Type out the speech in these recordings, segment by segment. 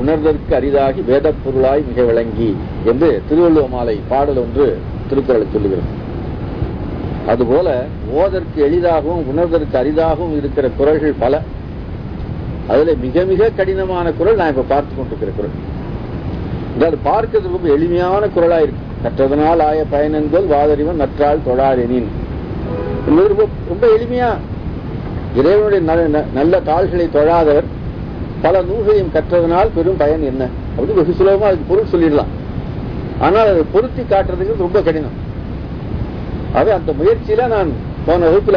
உணர்தற்கு அரிதாகி வேதப் பொருளாய் மிக விளங்கி என்று திருவள்ளுவ மாலை பாடல் ஒன்று திருக்குறளை சொல்லுகிறது அதுபோல ஓதற்கு எளிதாகவும் உணர்தற்கு அரிதாகவும் இருக்கிற குரல்கள் பல அதுல மிக மிக கடினமான குரல் நான் இப்ப பார்த்து கொண்டிருக்கிற குரல் அது பார்க்கிறது ரொம்ப எளிமையான குரலா இருக்கு கற்றதனால் ஆய பயனன்கொள் வாதறிவன் நற்றால் தொழாதெனின் என்பது ரொம்ப ரொம்ப எளிமையா இறைவனுடைய நல- ந- நல்ல தாள்களை தொழாதவர் பல நூல்களையும் கற்றதனால் பெரும் பயன் என்ன அப்படி வெகு சுலபமா அதுக்கு பொருள் சொல்லிடலாம் ஆனால் அதை பொருத்தி காட்டுறதுக்கு ரொம்ப கடினம் அது அந்த முயற்சியில நான் போன வகுப்புல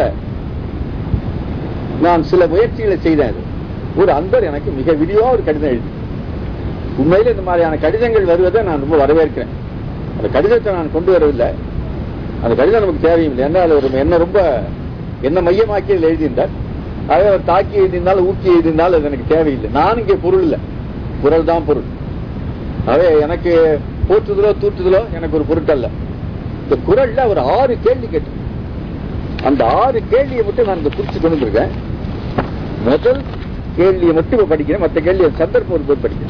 நான் சில முயற்சிகளை செய்தேன் அது. ஒரு அன்பர் எனக்கு மிக விரிவா ஒரு கடிதம் எழுதி உண்மையில இந்த மாதிரியான கடிதங்கள் வருவதை நான் ரொம்ப வரவேற்கிறேன் அந்த கடிதத்தை நான் கொண்டு வரவில்லை அந்த கடிதம் நமக்கு தேவையும் இல்லை ஏன்னா அது ஒரு என்ன ரொம்ப என்ன மையமாக்கி அதில் எழுதியிருந்தார் அதை அவர் தாக்கி எழுதியிருந்தாலும் ஊக்கி எழுதியிருந்தாலும் அது எனக்கு தேவையில்லை நான் இங்கே பொருள் இல்லை குரல் தான் பொருள் அதே எனக்கு போற்றுதலோ தூற்றுதலோ எனக்கு ஒரு பொருட்டல்ல இந்த குரல்ல ஒரு ஆறு கேள்வி கேட்டு அந்த ஆறு கேள்வியை மட்டும் நான் இந்த குறிச்சு கொண்டு வந்திருக்கேன் முதல் கேள்வியை மட்டும் இப்ப படிக்கிறேன் மற்ற கேள்வியை சந்தர்ப்பம் போய் படிக்கிறேன்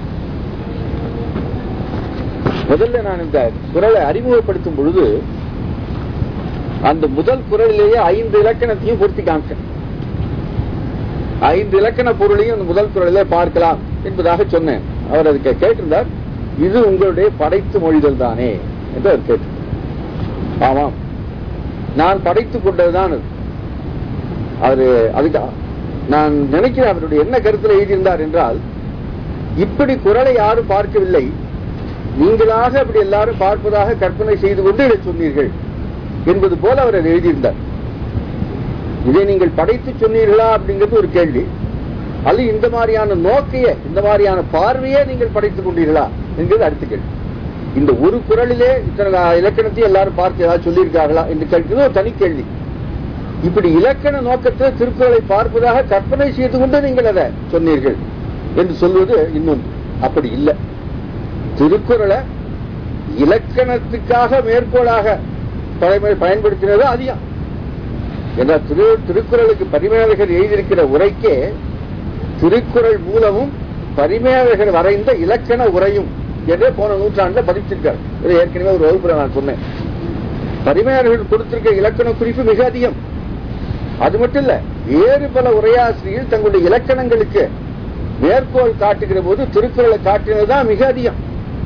முதல்ல நான் இந்த குரலை அறிமுகப்படுத்தும் பொழுது அந்த முதல் குரலிலேயே ஐந்து இலக்கணத்தையும் பொருத்தி காமிச்சேன் ஐந்து இலக்கண பொருளையும் அந்த முதல் குரலிலே பார்க்கலாம் என்பதாக சொன்னேன் அவர் அதுக்கு கேட்டிருந்தார் இது உங்களுடைய படைத்து மொழிதல் தானே என்று அவர் கேட்டு ஆமாம் நான் படைத்துக் கொண்டதுதான் அது அவரு அதுக்கு நான் நினைக்கிறேன் அவருடைய என்ன கருத்தில் எழுதியிருந்தார் என்றால் இப்படி குரலை யாரும் பார்க்கவில்லை நீங்களாக அப்படி எல்லாரும் பார்ப்பதாக கற்பனை செய்து கொண்டு இதை சொன்னீர்கள் என்பது போல அவர் அதை எழுதியிருந்தார் இதை நீங்கள் படைத்து சொன்னீர்களா அப்படிங்கிறது ஒரு கேள்வி அது இந்த மாதிரியான நோக்கையே இந்த மாதிரியான பார்வையே நீங்கள் படைத்துக் கொண்டீர்களா என்கிறது அடுத்த கேள்வி இந்த ஒரு குரலிலே இத்தனை இலக்கணத்தையும் எல்லாரும் பார்த்து ஏதாவது சொல்லியிருக்கார்களா என்று கேட்கிறது ஒரு தனி கேள்வி இப்படி இலக்கண நோக்கத்தில் திருக்குறளை பார்ப்பதாக கற்பனை செய்து கொண்டு நீங்கள் அதை சொன்னீர்கள் என்று சொல்வது இன்னொன்று அப்படி இல்லை திருக்குறளை இலக்கணத்துக்காக மேற்கோளாக பழமை- பயன்படுத்தினது அதிகம் என்ற திரு திருக்குறளுக்கு பரிமேலகர் எழுதியிருக்கிற உரைக்கே திருக்குறள் மூலமும் பரிமேலகர் வரைந்த இலக்கண உரையும் என்றே போன நூற்றாண்டுல பதிச்சிருக்கார் இதை ஏற்கனவே ஒரு வகுப்புல நான் சொன்னேன் பரிமேலகர் கொடுத்திருக்க இலக்கண குறிப்பு மிக அதிகம் அது மட்டும் இல்ல வேறு பல உரையாசிரியர்கள் தங்களுடைய இலக்கணங்களுக்கு மேற்கோள் காட்டுகிற போது திருக்குறளை காட்டினதுதான் மிக அதிகம்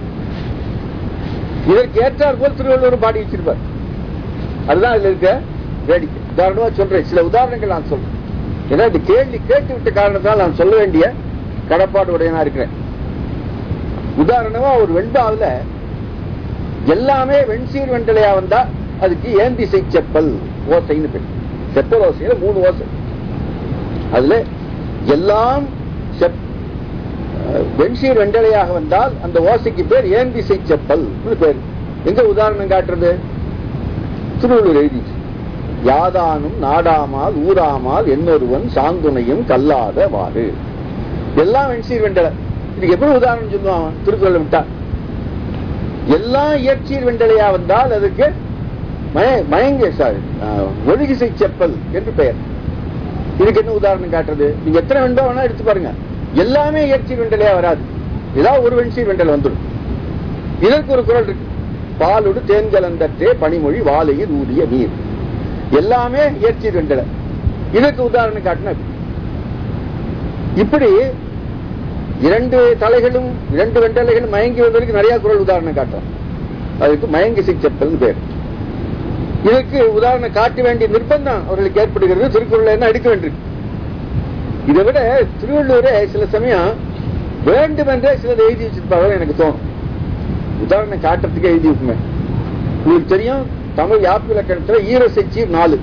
இதற்கு ஏற்றார் போல் திருவள்ளுவர் பாடி வச்சிருப்பார் அதுதான் இதுல இருக்க வேடிக்கை உதாரணமா சொல்றேன் சில உதாரணங்கள் நான் சொல்றேன் ஏன்னா இந்த கேள்வி கேட்டு விட்ட காரணத்தால் நான் சொல்ல வேண்டிய கடப்பாடு உடையனா இருக்கிறேன் உதாரணமா ஒரு வெண்பாவில எல்லாமே வெண்சீர் வெண்டலையா வந்தா அதுக்கு ஏந்திசை செப்பல் ஓசைன்னு பேர் செப்பல் ஓசையில மூணு ஓசை அதுல எல்லாம் செப் அஹ், வெண்சீர் வெண்டலையாக வந்தால் அந்த ஓசைக்கு பேர் ஏந்திசை செப்பல் பேர் எங்க உதாரணம் காட்டுறது திருவள்ளுவர் எழுதிச்சு யாதானும் நாடாமால் ஊராமால் என்னொருவன் சாந்துணையும் கல்லாதவாறு எல்லாம் வெண்சீர் வெண்டலை இதுக்கு எப்படி உதாரணம் சொல்லுவான் அவன்? திருக்குறளை விட்டா எல்லாம் இயற்சீர் வெண்டலையா வந்தால் அதுக்கு மய- மயங்க சாரி ஒழுகிசை செப்பல் என்று பெயர் இதுக்கு என்ன உதாரணம் காட்டுறது நீங்க எத்தனை வெண்டோ வேணா எடுத்து பாருங்க எல்லாமே இயற்சீர் வெண்டலையா வராது ஏதாவது ஒரு வெண்சீர் வெண்டல் வந்துடும் இதற்கு ஒரு குரல் இருக்கு பாலுடு தேன்கலந்தற்றே பனிமொழி வாழையில் ஊதிய நீர் எல்லாமே இயற்சீர் வெண்டலை இதற்கு உதாரணம் காட்டின இப்படி இரண்டு தலைகளும் இரண்டு வெண்டலைகளும் மயங்கி வந்ததற்கு நிறைய குரல் உதாரணம் காட்டும் அதுக்கு மயங்கி சிச்சப்பல் பேர் இதற்கு உதாரணம் காட்ட வேண்டிய நிர்பந்தம் அவர்களுக்கு ஏற்படுகிறது திருக்குறள் என்ன எடுக்க வேண்டியிருக்கு இதை விட திருவள்ளுவரே சில சமயம் வேண்டுமென்றே சிலதை எழுதி வச்சிருப்பாங்க எனக்கு தோணும் உதாரணம் காட்டுறதுக்கு எழுதி இருக்குமே உங்களுக்கு தெரியும் தமிழ் யாப்பு இலக்கணத்துல ஈரசெச்சீர் நாலு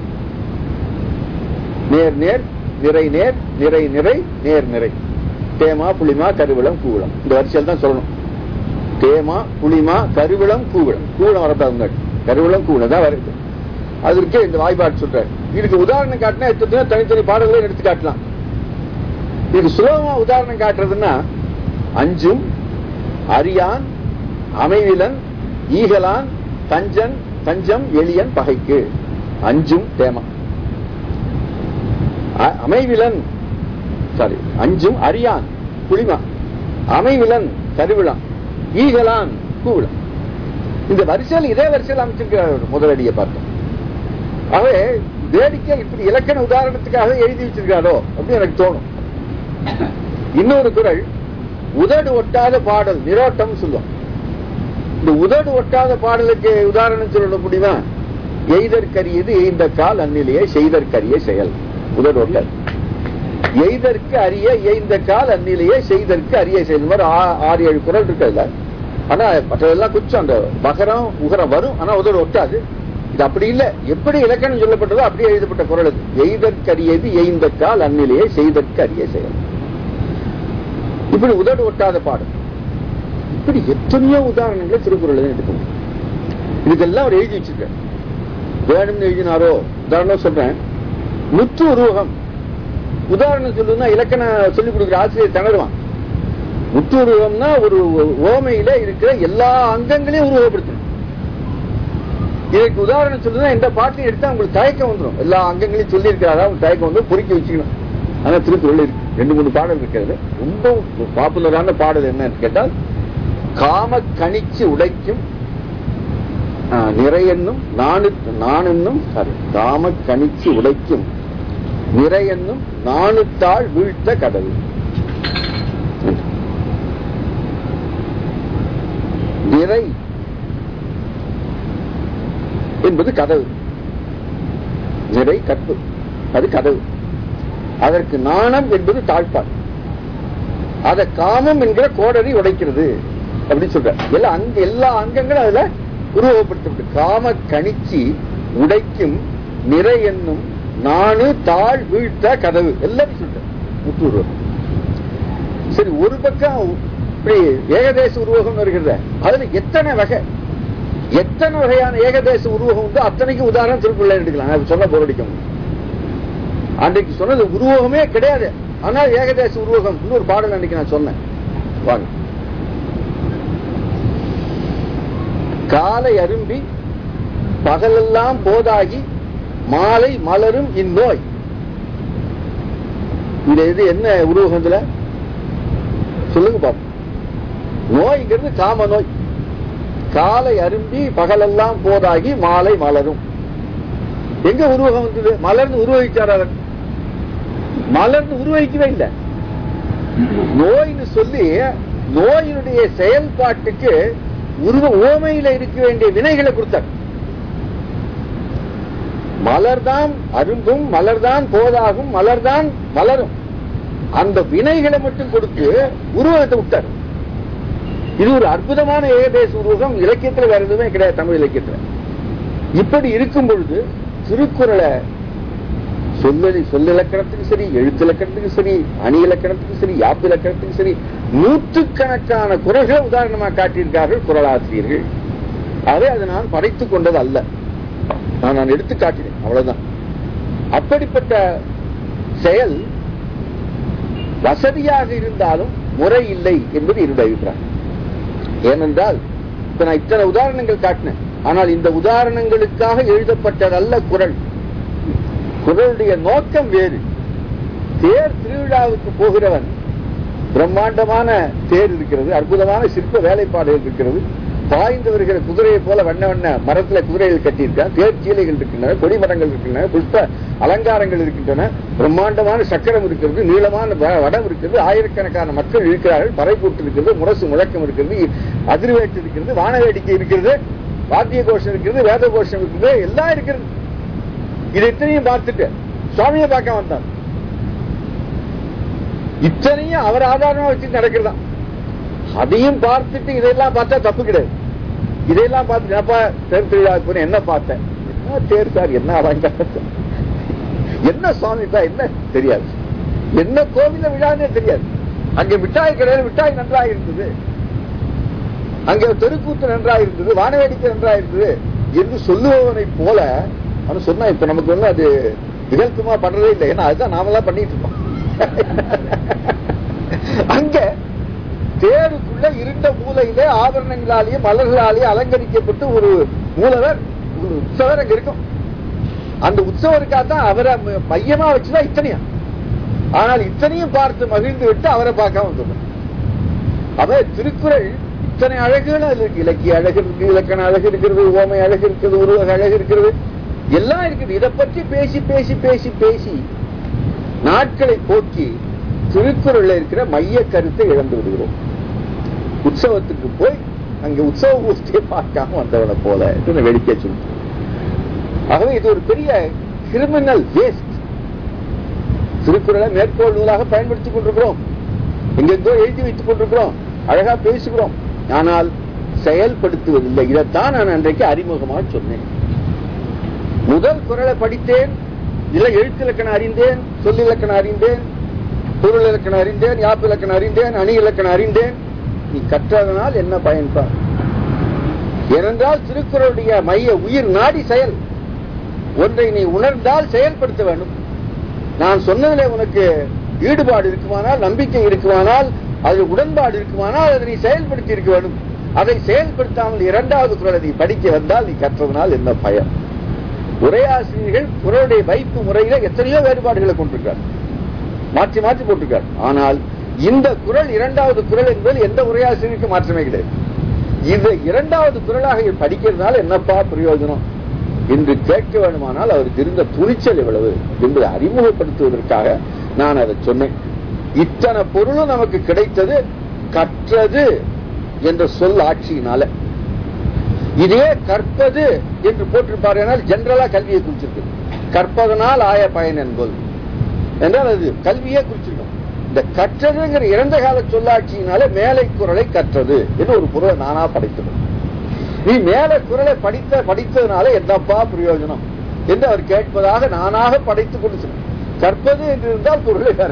நேர் நேர் நிறை நேர் நிறை நிறை நேர் நிறை தேமா புளிமா கருவிளம் கூவிளம் இந்த வரிசையில் தான் சொல்லணும் தேமா புளிமா கருவிளம் கூவிளம் கூவிளம் வரப்படாது முன்னாடி கருவிளம் கூவிளம் தான் வருது அதற்கு இந்த வாய்ப்பாடு சொல்றாரு இதுக்கு உதாரணம் காட்டினா எத்தனை தனித்தனி பாடல்களை எடுத்து காட்டலாம் இது சுலபமா உதாரணம் காட்டுறதுன்னா அஞ்சும் அரியான் அமைவிலன் ஈகலான் தஞ்சன் தஞ்சம் எளியன் பகைக்கு அஞ்சும் தேமா அ- அமைவிலன் சாரி அஞ்சும் அரியான் புளிமா அமைவிலன் கருவிழாம் ஈகலான் கூவிழம் இந்த வரிசையில் இதே வரிசையில் அமைச்சிருக்கிறார் முதலடியை பார்த்தோம் ஆகவே வேடிக்கை இப்படி இலக்கண உதாரணத்துக்காக எழுதி வச்சிருக்காரோ அப்படின்னு எனக்கு தோணும் இன்னொரு குரல் உதடு ஒட்டாத பாடல் நிரோட்டம் சொல்லுவோம் இந்த உதடு ஒட்டாத பாடலுக்கு உதாரணம் சொல்ல முடியுமா எய்தற்கரியது எய்ந்த கால் அந்நிலையே செய்தற்கரிய செயல் உதடு ஒட்டாது எய்தற்கு அரிய எய்ந்த கால் அந்நிலையே செய்தற்கு அரிய செயல் இந்த மாதிரி ஆ- ஆறு ஏழு குரல் இருக்குல்ல ஆனா மற்றதெல்லாம் கொஞ்சம் அந்த மகரம் உகரம் வரும் ஆனா உதடு ஒட்டாது இது அப்படி இல்ல எப்படி இலக்கணம் சொல்லப்பட்டதோ அப்படியே எழுதப்பட்ட குரல் அது எய்தற்கரியது எய்ந்த கால் அந்நிலையே செய்தற்கு அரிய செயல் இப்படி உதடு ஒட்டாத பாடம் இப்படி எத்தனையோ உதாரணங்களை திருக்குறள் எடுக்க முடியும் இதுக்கெல்லாம் அவர் எழுதி வச்சிருக்கார் வேணும்னு எழுதினாரோ உதாரணம் சொல்றேன் முற்று உருவகம் உதாரணம் சொல்லுன்னா இலக்கண சொல்லிக் கொடுக்குற ஆசிரியர் திணறுவான் முற்று உருவகம்னா ஒரு ஓமையில இருக்கிற எல்லா அங்கங்களையும் உருவகப்படுத்தணும் இதுக்கு உதாரணம் சொல்லுன்னா இந்த பாட்டையும் எடுத்தா உங்களுக்கு தயக்கம் வந்துடும் எல்லா அங்கங்களையும் சொல்லி இருக்கிறாரா உங்களுக்கு தயக்கம் வந்து பொறுக்கி வச்சுக்கணும் ஆனா திருக்குறள் இருக்கு ரெண்டு மூணு பாடல் இருக்கிறது ரொம்ப பாப்புலரான பாடல் என்னன்னு கேட்டால் காம கணிச்சு உடைக்கும் ஆ, நிறையென்னும் நானு நானென்னும் சாரி காம கணிச்சு உடைக்கும் நிறையென்னும் நாணுத்தாள் வீழ்த்த கதவு நிறை என்பது கதவு நிறை கற்பு அது கதவு அதற்கு நாணம் என்பது தாழ்பால் அத காமம் என்கிற கோடரி உடைக்கிறது அப்படின்னு சொல்ற எல்லா அங்க எல்லா அங்கங்களும் அதுல உருவகப்படுத்தப்பட்டு காம கணிச்சி உடைக்கும் நிறை என்னும் நானு தாழ் வீழ்த்த கதவு எல்லாமே சொல்ற முற்றுருவம் சரி ஒரு பக்கம் இப்படி ஏகதேச உருவகம் வருகிறது அதுல எத்தனை வகை எத்தனை வகையான ஏகதேச உருவகம் உண்டு அத்தனைக்கு உதாரணம் திருக்குள்ள எடுக்கலாம் அது சொல்ல போரடிக்கும் அன்றைக்கு சொன்னது உருவகமே கிடையாது ஆனால் ஏகதேச உருவகம் இன்னொரு பாடல் அன்னைக்கு நான் சொன்னேன் வாங்க காலை அரும்பி பகலெல்லாம் போதாகி மாலை மலரும் இந்நோய் இது இது என்ன உருவகம் இதுல சொல்லுங்க பாப்போம் நோய்ங்கிறது காம நோய் காலை அரும்பி பகலெல்லாம் போதாகி மாலை மலரும் எங்க உருவகம் வந்தது மலர்ந்து உருவகிச்சார் அவர் மலர்ந்து உருவகிக்கவே இல்லை நோய்னு சொல்லி நோயினுடைய செயல்பாட்டுக்கு உருவ ஓமையில இருக்க வேண்டிய வினைகளை கொடுத்தார் மலர்தான் அரும்பும் மலர்தான் போதாகும் மலர்தான் மலரும் அந்த வினைகளை மட்டும் கொடுத்து உருவகத்தை விட்டார் இது ஒரு அற்புதமான ஏகதேச உருவகம் இலக்கியத்துல வேற எதுவுமே கிடையாது தமிழ் இலக்கியத்துல இப்படி இருக்கும் பொழுது திருக்குறளை சொல்லி சொல்லிலக்கணத்துக்கு சரி எழுத்து இலக்கணத்துக்கு சரி அணி இலக்கணத்துக்கு சரி யாப்பு இலக்கணத்துக்கு சரி நூற்றுக்கணக்கான குரல்களை உதாரணமாக காட்டியிருக்கார்கள் குரலாசிரியர்கள் அதை அதை நான் படைத்துக் கொண்டது அல்ல நான் நான் எடுத்து காட்டினேன் அவ்வளவுதான் அப்படிப்பட்ட செயல் வசதியாக இருந்தாலும் முறை இல்லை என்பது என்னுடைய அபிப்பிராயம் ஏனென்றால் இப்ப நான் இத்தனை உதாரணங்கள் காட்டினேன் ஆனால் இந்த உதாரணங்களுக்காக எழுதப்பட்டதல்ல குரல் குரலுடைய நோக்கம் வேறு தேர் திருவிழாவுக்கு போகிறவன் பிரம்மாண்டமான தேர் இருக்கிறது அற்புதமான சிற்ப வேலைப்பாடுகள் இருக்கிறது பாய்ந்து வருகிற குதிரையை போல வண்ண வண்ண மரத்துல குதிரைகள் கட்டியிருக்கான் தேர் சீலைகள் இருக்கின்றன கொடிமரங்கள் இருக்கின்றன புஷ்ப அலங்காரங்கள் இருக்கின்றன பிரம்மாண்டமான சக்கரம் இருக்கிறது நீளமான வ- வடம் இருக்கிறது ஆயிரக்கணக்கான மக்கள் இருக்கிறார்கள் பறை போட்டு இருக்கிறது முரசு முழக்கம் இருக்கிறது அதிர்வேட்டு இருக்கிறது வான வேடிக்கை இருக்கிறது வாத்திய கோஷம் இருக்கிறது வேத கோஷம் இருக்கிறது எல்லாம் இருக்கிறது இது இத்தனையும் பார்த்துட்டு சுவாமியை பார்க்க வந்தான் இத்தனையும் அவர் ஆதாரமா வச்சு நடக்கிறதா அதையும் பார்த்துட்டு இதெல்லாம் பார்த்தா தப்பு கிடையாது இதையெல்லாம் பார்த்து என்னப்பா தேர் திருவிழாவுக்கு போன என்ன பார்த்தேன் என்ன தேர் சார் என்ன அலங்காரம் என்ன சுவாமி சார் என்ன தெரியாது என்ன கோவில விழான்னே தெரியாது அங்க மிட்டாய் கடையில் மிட்டாய் நன்றாக இருந்தது அங்கே தெருக்கூத்து நன்றாக இருந்தது வானவேடிக்கை நன்றாக இருந்தது என்று சொல்லுபவனை போல அவன் சொன்னா இப்ப நமக்கு வந்து அது நிகழ்த்துமா பண்றதே இல்லை ஏன்னா அதுதான் நாமெல்லாம் பண்ணிட்டு இருக்கோம் அங்க தேருக்குள்ள இருண்ட மூலையிலே ஆபரணங்களாலேயே மலர்களாலேயே அலங்கரிக்கப்பட்டு ஒரு மூலவர் ஒரு உற்சவர் அங்க இருக்கும் அந்த உற்சவருக்காகத்தான் அவரை ம- மையமா வச்சுதான் இத்தனையும் ஆனால் இத்தனையும் பார்த்து மகிழ்ந்து விட்டு அவரை பார்க்காம வந்துடும் அவ திருக்குறள் இத்தனை அழகுகள் அதுல இருக்கு இலக்கிய அழகு இருக்கு இலக்கண அழகு இருக்கிறது ஓமை அழகு இருக்கிறது உருவக அழகு இருக்கிறது எல்லாம் இருக்குது இதை பற்றி பேசி பேசி பேசி பேசி நாட்களை போக்கி திருக்குறள்ல இருக்கிற மைய கருத்தை இழந்து விடுகிறோம் உற்சவத்துக்கு போய் அங்க உற்சவ பூஷ்டியை பார்க்காம வந்தவனை போல என்று வேடிக்கை சொல்லி ஆகவே இது ஒரு பெரிய கிரிமினல் வேஸ்ட் திருக்குறளை மேற்கோள் நூலாக பயன்படுத்திக் கொண்டிருக்கிறோம் எங்கெங்கோ எழுதி வைத்துக் கொண்டிருக்கிறோம் அழகா பேசுகிறோம் ஆனால் செயல்படுத்துவதில்லை இதைத்தான் நான் அன்றைக்கு அறிமுகமாக சொன்னேன் முதல் குரலை படித்தேன் இல்ல எழுத்து இலக்கணம் அறிந்தேன் சொல் இலக்கணம் அறிந்தேன் பொருள் இலக்கணம் அறிந்தேன் யாப்பு இலக்கணம் அறிந்தேன் அணி இலக்கணம் அறிந்தேன் நீ கற்றதனால் என்ன பயன்பா ஏனென்றால் திருக்குறளுடைய மைய உயிர் நாடி செயல் ஒன்றை நீ உணர்ந்தால் செயல்படுத்த வேண்டும் நான் சொன்னதிலே உனக்கு ஈடுபாடு இருக்குமானால் நம்பிக்கை இருக்குமானால் அது உடன்பாடு இருக்குமானால் அதை நீ செயல்படுத்தி இருக்க வேண்டும் அதை செயல்படுத்தாமல் இரண்டாவது குரலை நீ படிக்க வந்தால் நீ கற்றதனால் என்ன பயன் உரையாசிரியர்கள் குரலுடைய வைப்பு முறையில எத்தனையோ வேறுபாடுகளை கொண்டிருக்கிறார் மாற்றி மாற்றி போட்டிருக்கார் ஆனால் இந்த குரல் இரண்டாவது குரல் என்பது எந்த உரையாசிரியருக்கு மாற்றமே கிடையாது இந்த இரண்டாவது குரலாக படிக்கிறதுனால என்னப்பா பிரயோஜனம் என்று கேட்க வேண்டுமானால் அவருக்கு இருந்த துணிச்சல் எவ்வளவு என்பதை அறிமுகப்படுத்துவதற்காக நான் அதை சொன்னேன் இத்தனை பொருளும் நமக்கு கிடைத்தது கற்றது என்ற சொல் ஆட்சியினால இதே கற்பது என்று போட்டிருப்பார் ஜெனரலா கல்வியை குறிச்சிருக்கு கற்பதனால் ஆய பயன் என்பது என்றால் அது கல்வியே குறிச்சிருக்கும் இந்த கற்றதுங்கிற இறந்த கால சொல்லாட்சியினால மேலை குரலை கற்றது என்று ஒரு பொருளை நானா படைத்தது நீ மேல குரலை படித்த படித்ததுனால என்னப்பா பிரயோஜனம் என்று அவர் கேட்பதாக நானாக படைத்துக் கொண்டு சொன்னேன் கற்பது என்று இருந்தால் பொருளை வேற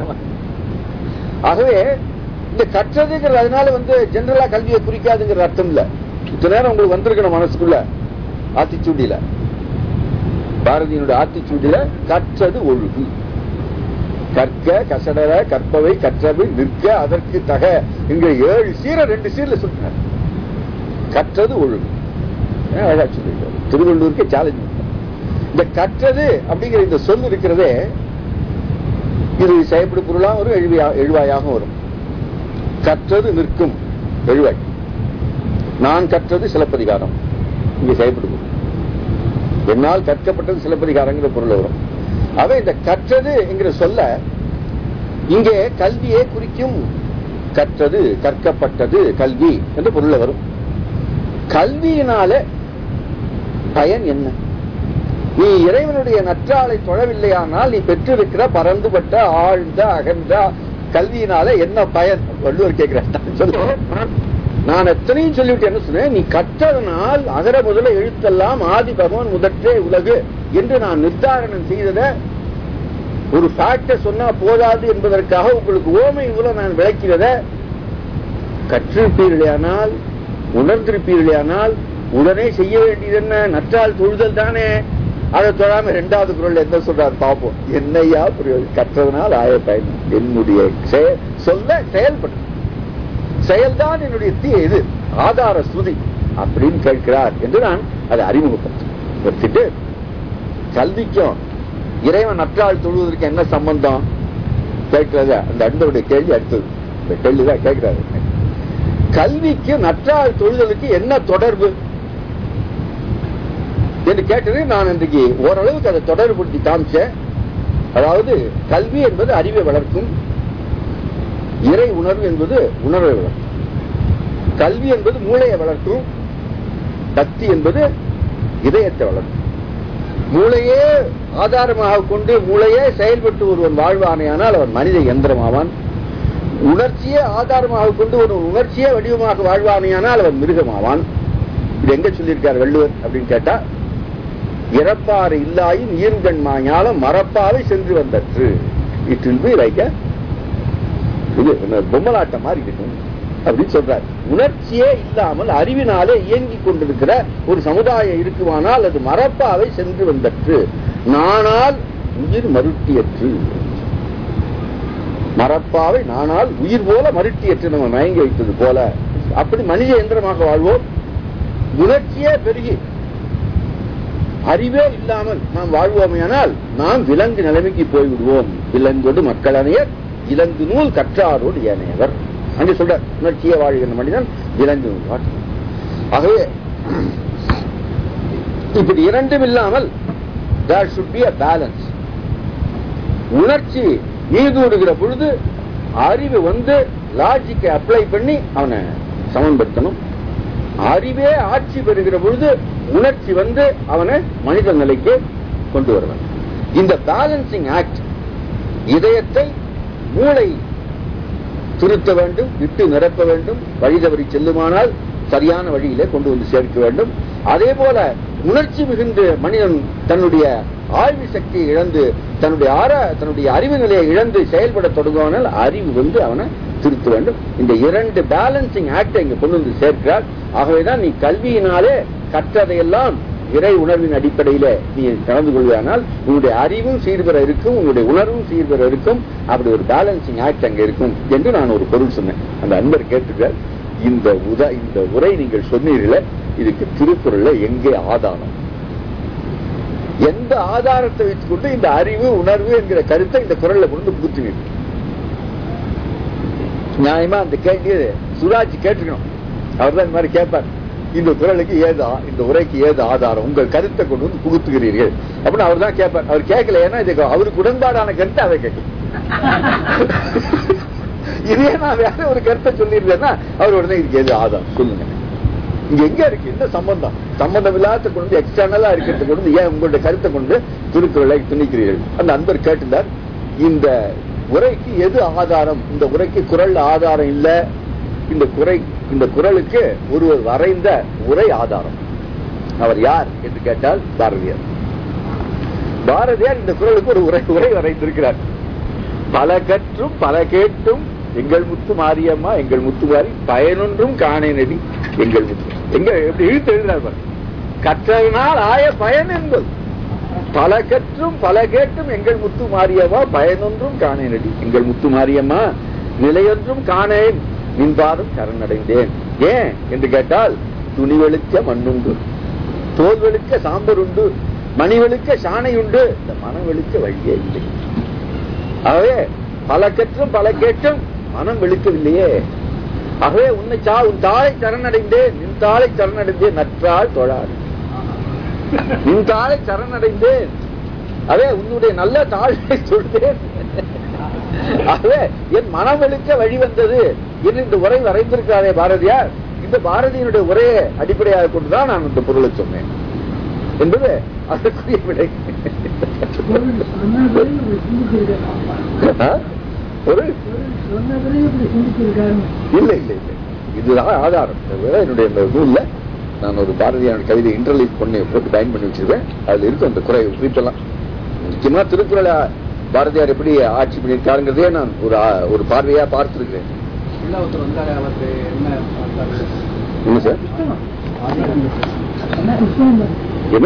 ஆகவே இந்த கற்றதுங்கிற அதனால வந்து ஜெனரலா கல்வியை குறிக்காதுங்கிற அர்த்தம் இல்ல இத்தனை நேரம் உங்களுக்கு வந்திருக்கணும் மனசுக்குள்ள ஆத்திச்சூடியில பாரதியினுடைய ஆத்திச்சூடியில கற்றது ஒழுகு கற்க கசடர கற்பவை கற்றவை நிற்க அதற்கு தக இங்க ஏழு சீர ரெண்டு சீர்ல சொல்றார் கற்றது ஒழுகு அழகா சொல்லிருக்காரு திருவள்ளூருக்கு சேலஞ்ச் இந்த கற்றது அப்படிங்கிற இந்த சொல் இருக்கிறதே இது செயற்படு பொருளாக வரும் எழுவியா- எழுவாயாக வரும் கற்றது நிற்கும் எழுவாய் நான் கற்றது சிலப்பதிகாரம் இங்க செயற்படு பொருள் என்னால் கற்கப்பட்டது சிலப்பதிகாரங்கிற பொருள் வரும் அவை இந்த கற்றது என்கிற சொல்ல இங்கே கல்வியே குறிக்கும் கற்றது கற்கப்பட்டது கல்வி என்ற பொருள் வரும் கல்வியினால பயன் என்ன நீ இறைவனுடைய நற்றாளை தொழவில்லையானால் நீ பெற்றிருக்கிற பரந்துபட்ட ஆழ்ந்த அகன்ற கல்வியினால என்ன பயன் வள்ளுவர் கேட்கிறேன் சொல்லு நான் எத்தனையும் சொல்லிவிட்டு என்ன சொன்னேன் நீ கற்றதனால் அகர முதல எழுத்தெல்லாம் ஆதி பகவான் முதற்றே உலகு என்று நான் நிர்தாரணம் செய்தத ஒரு ஃபேக்ட சொன்னா போதாது என்பதற்காக உங்களுக்கு ஓமை மூலம் நான் விளக்கிறத கற்றிருப்பீர்களேயானால் உணர்ந்திருப்பீர்களேயானால் உடனே செய்ய வேண்டியது என்ன நற்றால் தொழுதல் தானே அதை தொழாம இரண்டாவது குரல் என்ன சொல்றாரு பார்ப்போம் என்னையா புரியாது கற்றதனால் ஆய பயன் என்னுடைய செய- சொல்ல செயல்படும் செயல்தான் என்னுடைய தீ இது ஆதார ஸ்ருதி அப்படின்னு கேட்கிறார் என்று நான் அதை அறிமுகப்படுத்திட்டு கல்விக்கும் இறைவன் நற்றாள் தொழுவதற்கு என்ன சம்பந்தம் கேட்கிறத அந்த அன்பருடைய கேள்வி அடுத்தது இந்த கேள்விதான் கேட்கிறாரு கல்விக்கு நற்றாள் தொழுதலுக்கு என்ன தொடர்பு என்று கேட்டது நான் இன்றைக்கு ஓரளவுக்கு அதை தொடர்புபடுத்தி காமிச்சேன் அதாவது கல்வி என்பது அறிவை வளர்க்கும் இறை உணர்வு என்பது உணர்வை வளர்க்கும் கல்வி என்பது மூளையை வளர்க்கும் பக்தி என்பது இதயத்தை வளர்க்கும் மூளையே ஆதாரமாக கொண்டு மூளையே செயல்பட்டு ஒருவன் வாழ்வானேயானால் அவன் மனித எந்திரமாவான் உணர்ச்சியே ஆதாரமாக கொண்டு ஒரு உணர்ச்சியே வடிவமாக வாழ்வானேயானால் அவன் மிருகமாவான் இது எங்க சொல்லியிருக்கார் வள்ளுவர் அப்படின்னு கேட்டா இறப்பாறு இல்லாயின் ஈர்கண் மாஞாலம் மரப்பாவை சென்று வந்தற்று இட் வில் பி லைக் இது என்ன பொம்மலாட்டம் மாதிரி இருக்கும் அப்படின்னு சொல்றார் உணர்ச்சியே இல்லாமல் அறிவினாலே இயங்கிக் கொண்டிருக்கிற ஒரு சமுதாயம் இருக்குமானால் அது மரப்பாவை சென்று வந்தற்று நானால் உயிர் மருட்டியற்று மரப்பாவை நானால் உயிர் போல மருட்டியற்று நம்ம மயங்கி வைத்தது போல அப்படி மனித எந்திரமாக வாழ்வோம் உணர்ச்சியே பெருகி அறிவே இல்லாமல் நாம் வாழ்வோமையானால் நாம் விலங்கு நிலைமைக்கு போய்விடுவோம் விலங்கொடு மக்களனையர் இலங்கு நூல் கற்றாரோடு ஏனையவர் அங்கே சொல்ற உணர்ச்சியை வாழ்கின்ற மனிதன் விலங்கு ஆகவே இப்படி இரண்டும் இல்லாமல் there should be a balance உணர்ச்சி மீதூடுகிற பொழுது அறிவு வந்து லாஜிக்கை அப்ளை பண்ணி அவனை சமன்படுத்தணும் அறிவே ஆட்சி பெறுகிற பொழுது உணர்ச்சி வந்து அவனை மனித நிலைக்கு கொண்டு வருவன் இந்த பேலன்சிங் ஆக்ட் இதயத்தை மூளை திருத்த வேண்டும் விட்டு நிரப்ப வேண்டும் வழி தவறி செல்லுமானால் சரியான வழியிலே கொண்டு வந்து சேர்க்க வேண்டும் அதே போல உணர்ச்சி மிகுந்த மனிதன் தன்னுடைய ஆய்வு சக்தியை இழந்து தன்னுடைய ஆர தன்னுடைய அறிவு நிலையை இழந்து செயல்பட தொடங்குவானால் அறிவு வந்து அவனை திருத்த வேண்டும் இந்த இரண்டு பேலன்சிங் ஆக்டை இங்க கொண்டு வந்து சேர்க்கிறார் ஆகவேதான் நீ கல்வியினாலே கற்றதையெல்லாம் இறை உணர்வின் அடிப்படையில நீ கலந்து கொள்வானால் உன்னுடைய அறிவும் சீர்பெற இருக்கும் உன்னுடைய உணர்வும் சீர்பெற இருக்கும் அப்படி ஒரு பேலன்சிங் ஆக்ட் அங்க இருக்கும் என்று நான் ஒரு பொருள் சொன்னேன் அந்த அன்பர் கேட்டுக்கிறார் இந்த உத இந்த உரை நீங்கள் சொன்னீர்களே இதுக்கு திருக்குறள்ல எங்கே ஆதாரம் எந்த ஆதாரத்தை வைத்துக்கொண்டு இந்த அறிவு உணர்வு என்கிற கருத்தை இந்த குரல்ல கொண்டு புகுத்துவீங்க நியாயமா அந்த கேள்வி சுராஜ் கேட்டுக்கணும் அவர் தான் இந்த மாதிரி கேட்பார் இந்த குரலுக்கு ஏதா இந்த உரைக்கு ஏது ஆதாரம் உங்கள் கருத்தை கொண்டு வந்து புகுத்துகிறீர்கள் அப்படின்னு அவர் தான் கேட்பார் அவர் கேட்கல ஏன்னா இதுக்கு அவருக்கு உடன்பாடான கருத்தை அதை கேட்கல இதே நான் வேற ஒரு கருத்தை சொல்லியிருந்தேன்னா அவர் உடனே இதுக்கு ஏது ஆதாரம் சொல்லுங்க இங்க எங்க இருக்கு என்ன சம்பந்தம் சம்பந்தம் இல்லாத கொண்டு எக்ஸ்டர்னலா இருக்கிறத கொண்டு ஏன் உங்களுடைய கருத்தை கொண்டு திருக்குறளை துணிக்கிறீர்கள் அந்த அன்பர் கேட்டிருந்தார் இந்த உரைக்கு எது ஆதாரம் இந்த உரைக்கு குரல் ஆதாரம் இல்ல இந்த குறை இந்த குரலுக்கு ஒருவர் வரைந்த உரை ஆதாரம் அவர் யார் என்று கேட்டால் பாரதியார் பாரதியார் இந்த குரலுக்கு ஒரு உரை உரை வரைந்திருக்கிறார் பல கற்றும் பல கேட்டும் எங்கள் முத்து மாரியம்மா எங்கள் முத்து மாறி பயனொன்றும் காணேனடி எங்கள் முத்து எங்க எப்படி இழுத்து எழுதினார் பாரு. கற்றதனால் ஆய பயன் என்பது பல கற்றும் பல கேட்டும் எங்கள் முத்து மாரியம்மா பயனொன்றும் காணேனடி எங்கள் முத்து மாரியம்மா நிலையொன்றும் காணேன் நின்பாரும் சரணடைந்தேன் ஏன் என்று கேட்டால் துணி வெளுக்க மண்ணுண்டு தோல் வெளுக்க சாம்பர் உண்டு மணி வெளுக்க சாணை உண்டு இந்த மனம் வெளுக்க வழியே இல்லை ஆகவே பல கற்றும் பல கேட்டும் மனம் வெளுக்கவில்லையே ஆகவே உன்னை சா உன் தாளை சரணடைந்தேன் நின் தாளை சரணடைந்தேன் நற்றாள் தொழாது நின் தாளை சரணடைந்தேன் அதே உன்னுடைய நல்ல தாழை சொல்றேன் ஆகவே என் மனம் வெளுக்க வழி வந்தது என்று இந்த உரை வரைந்திருக்காரே பாரதியார் இந்த பாரதியினுடைய உரையை அடிப்படையாக கொண்டுதான் நான் இந்த பொருளை சொன்னேன் என்பது அதற்குரிய விடை ஆ? ஒரு இல்ல இல்ல இல்ல இதுதான் ஆதாரம் தவிர என்னுடைய இந்த நூல்ல நான் ஒரு பாரதியான கவிதை இன்டர்லீட் பண்ணி போட்டு பயன் பண்ணி வச்சிருப்பேன் அதுல இருக்கும் அந்த குறை குறிப்பெல்லாம் முக்கியமா திருக்குறளை பாரதியார் எப்படி ஆட்சி பண்ணியிருக்காருங்கிறதே நான் ஒரு ஆ- ஒரு பார்வையா பார்த்திருக்கிறேன் உள்ள ஒருத்தர் வந்தாரு அவருக்கு என்ன பார்த்தாரு? என்ன சார் என்ன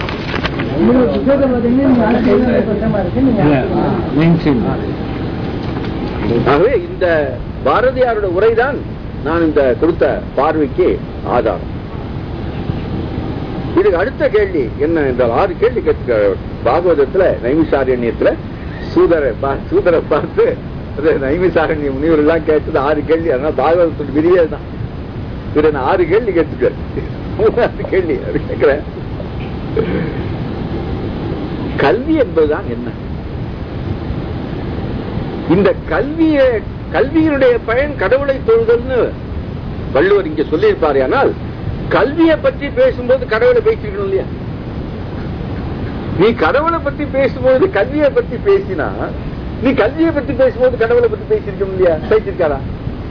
ஆகவே இந்த பாரதியாரோட உரைதான் நான் இந்த கொடுத்த பார்வைக்கு ஆதாரம் இதுக்கு அடுத்த கேள்வி என்ன என்றால் ஆறு கேள்வி கேட்க பாகவதத்துல நைமிசாரண்யத்துல சூதரை பா- சூதரை பார்த்து அது நைமிசாரண்ய முனிவர் எல்லாம் கேட்டது ஆறு கேள்வி அதனால பாகவதத்துக்கு விரிவே தான் இதுல நான் ஆறு கேள்வி கேட்டுக்க மூணாவது கேள்வி அது கேட்கிறேன் கல்வி என்பதுதான் என்ன இந்த கல்விய கல்வியினுடைய பயன் கடவுளை தொழுதல்னு வள்ளுவர் இங்க சொல்லியிருப்பாரு ஆனால் கல்வியை பற்றி பேசும்போது கடவுளை பேசிக்கணும் இல்லையா நீ கடவுளை பத்தி பேசும்போது கல்வியை பத்தி பேசினா நீ கல்வியை பத்தி பேசும்போது கடவுளை பத்தி பேசியிருக்கணும் இல்லையா பேசியிருக்காரா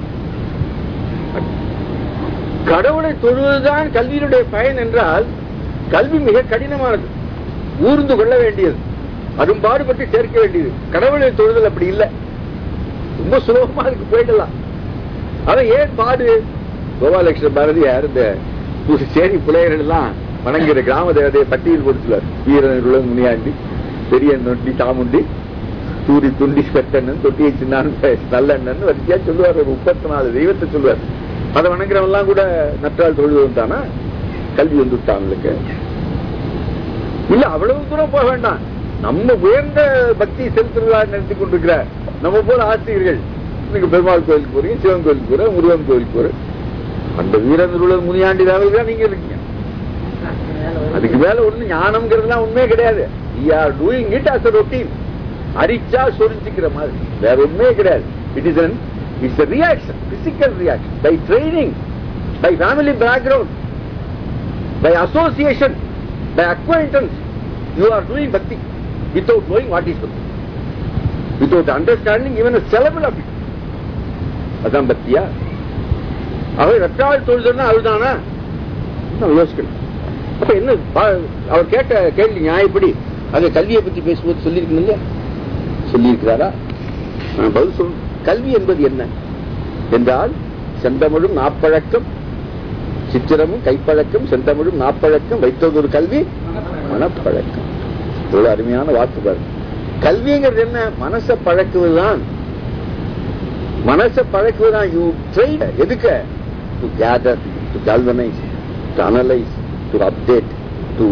கடவுளை தொழுவதுதான் கல்வியினுடைய பயன் என்றால் கல்வி மிக கடினமானது ஊர்ந்து கொள்ள வேண்டியது அரும்பாடுபட்டு சேர்க்க வேண்டியது கடவுளை தொழுதல் அப்படி இல்லை ரொம்ப சுலபமா அதுக்கு போயிடலாம் ஆனா ஏன் பாடு கோபாலகிருஷ்ண பாரதியார் இந்த சேரி புலையர்கள் எல்லாம் வணங்குற கிராம தேவதையை பட்டியல் கொடுத்துள்ளார் வீரன் முனியாண்டி பெரிய நொண்டி சாமுண்டி சூரி துண்டி செட்டண்ணன் தொட்டியை சின்னான் நல்லண்ணன் வரிசையா சொல்லுவார் ஒரு முப்பத்தி நாலு தெய்வத்தை சொல்லுவார் அதை வணங்குறவன் எல்லாம் கூட நற்றால் தொழுவன் தானா கல்வி வந்துட்டாங்களுக்கு இல்ல அவ்வளவு தூரம் போக வேண்டாம் நம்ம உயர்ந்த பக்தி செலுத்துறதா நினைத்து கொண்டிருக்கிற நம்ம போல ஆசிரியர்கள் நீங்க பெருமாள் கோயிலுக்கு போறீங்க சிவன் கோயிலுக்கு போற முருகன் கோயிலுக்கு போற அந்த வீரநூலர் முனியாண்டி வேலையில் தான் நீங்க இருக்கீங்க அதுக்கு மேல ஒண்ணு ஞானம்ங்கிறதுலாம் உண்மையே கிடையாது are doing it as routine அரிச்சா சொரிஞ்சிக்கிற மாதிரி வேற உண்மையே கிடையாது it is it's reaction physical reaction by training by family background by association by acquaintance you are doing bhakti without knowing what is bhakti without understanding even syllable அப்படி அதான் பக்தியா அவர் ரெட்டாள் தொழுதுன்னா அதுதானா நான் யோசிக்கணும் அப்ப என்ன பா- அவர் கேட்ட கேள்வி நியாயப்படி அங்க கல்வியை பத்தி பேசும்போது சொல்லியிருக்கணும் இல்லையா சொல்லியிருக்கிறாரா நான் பதில் சொல்றேன் கல்வி என்பது என்ன என்றால் செந்தமிழும் நாப்பழக்கம் சித்திரமும் கைப்பழக்கம் செந்தமிழும் நாப்பழக்கம் வைத்ததொரு கல்வி மனப்பழக்கம் இவ்வளவு அருமையான வாக்கு பாருங்க கல்விங்கிறது என்ன மனசை பழக்குவதுதான் மனசை பழக்குவதுதான் யூ ட்ரை எதுக்க to gather to galvanize to analyse to update to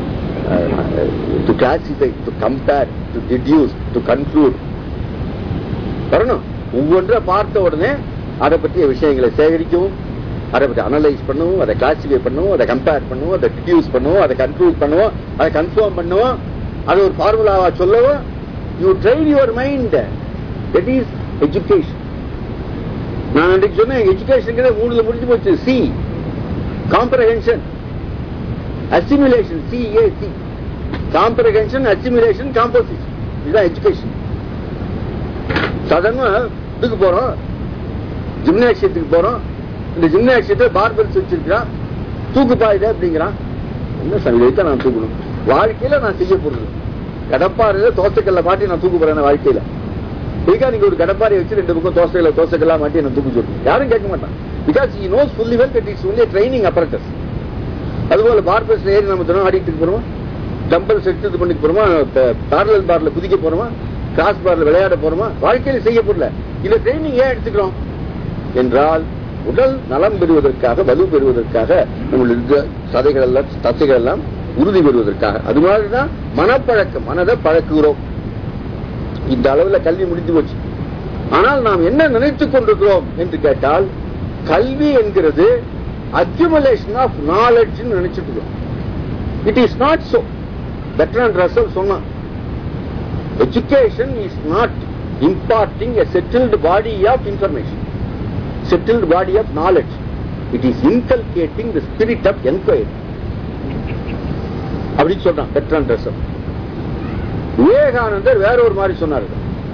to classify to compare to deduce to conclude வரணும் ஒவ்வொன்றை பார்த்த உடனே அதை பற்றிய விஷயங்களை சேகரிக்கவும் அதை பற்றி அனலைஸ் பண்ணுவோம் அதை கிளாசிஃபை பண்ணுவோம் அதை கம்பேர் பண்ணுவோம் அதை டிடியூஸ் பண்ணுவோம் அதை கன்க்ளூட் பண்ணுவோம் அதை கன்ஃபார்ம் பண்ணுவோம் அதை ஒரு ஃபார்முலாவா சொல்லவும் you train your mind that is education நான் அன்றைக்கு சொன்னேன் எஜுகேஷன் மூணுல முடிஞ்சு போச்சு C comprehension assimilation C A C comprehension assimilation composition இதுதான் எஜுகேஷன் சாதாரண இதுக்கு போறோம் ஜிம்னாசியத்துக்கு போறோம் இந்த ஜிம்னாசியத்தை பார்பல்ஸ் வச்சிருக்கிறான் தூக்கு பாயுது அப்படிங்கிறான் என்ன சங்கீதத்தை நான் தூக்கணும் வாழ்க்கையில நான் செய்ய போறது கடப்பாறையில தோசைக்கல்ல மாட்டி நான் தூக்கு போறேன் வாழ்க்கையில இதுக்கா நீங்க ஒரு கடப்பாறை வச்சு ரெண்டு பக்கம் தோசைகளை தோசைக்கல்லா மாட்டி நான் தூக்கு சொல்றேன் யாரும் கேட்க மாட்டான் because he knows fully well that it's only training apparatus அதுபோல பார்பல்ஸ் ஏறி நம்ம தினம் ஆடிட்டு போறோமா டம்பல்ஸ் எடுத்து இது பண்ணிட்டு போறோமா பேரலல் பார்ல குதிக்க போறோமா கிராஸ் பார்ல விளையாட போறோமா வாழ்க்கையில செய்ய போடல இந்த ட்ரைனிங் ஏன் எடுத்துக்கிறோம் என்றால் உடல் நலம் பெறுவதற்காக வலு பெறுவதற்காக நம்மளுடைய சதைகள் எல்லாம் தசைகள் எல்லாம் உறுதி பெறுவதற்காக அது மாதிரிதான் மனப்பழக்கம் மனதை பழக்குகிறோம் இந்த அளவுல கல்வி முடிந்து போச்சு ஆனால் நாம் என்ன நினைத்துக் கொண்டிருக்கிறோம் என்று கேட்டால் கல்வி என்கிறது அக்யூமுலேஷன் ஆஃப் நாலேஜ் நினைச்சிட்டு இருக்கோம் it is not so Bertrand Russell சொன்னான் education is not imparting a settled body of information settled body of knowledge it is inculcating the spirit of enquiry அப்படின்னு சொல்றான் பெட்ரன் ரசல் விவேகானந்தர் வேற ஒரு மாதிரி சொன்னார்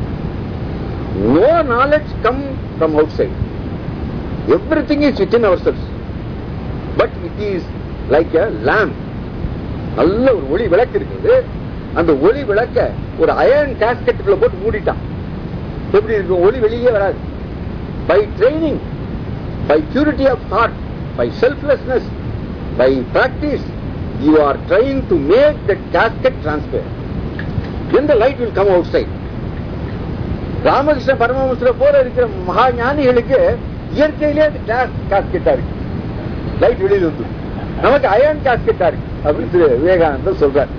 no knowledge come from outside everything is within ourselves but it is like a lamp நல்ல ஒரு ஒளி விளக்கு இருக்குது அந்த ஒளி விளக்க ஒரு அயர்ன் கேஸ்கெட்டுக்குள்ள போட்டு மூடிட்டான் எப்படி இருக்கும் ஒளி வெளியே வராது by training by purity of heart by selflessness by practice you are trying to make the casket transparent then the light will come outside Ramakrishna பரமஹம்சர போல இருக்கிற மகா ஞானிகளுக்கு இயற்கையிலே அது கிளாஸ் காஸ்கெட்டா இருக்கு லைட் வெளியில வந்து நமக்கு அயன் காஸ்கெட்டா இருக்கு அப்படின்னு திரு விவேகானந்தர் சொல்றார்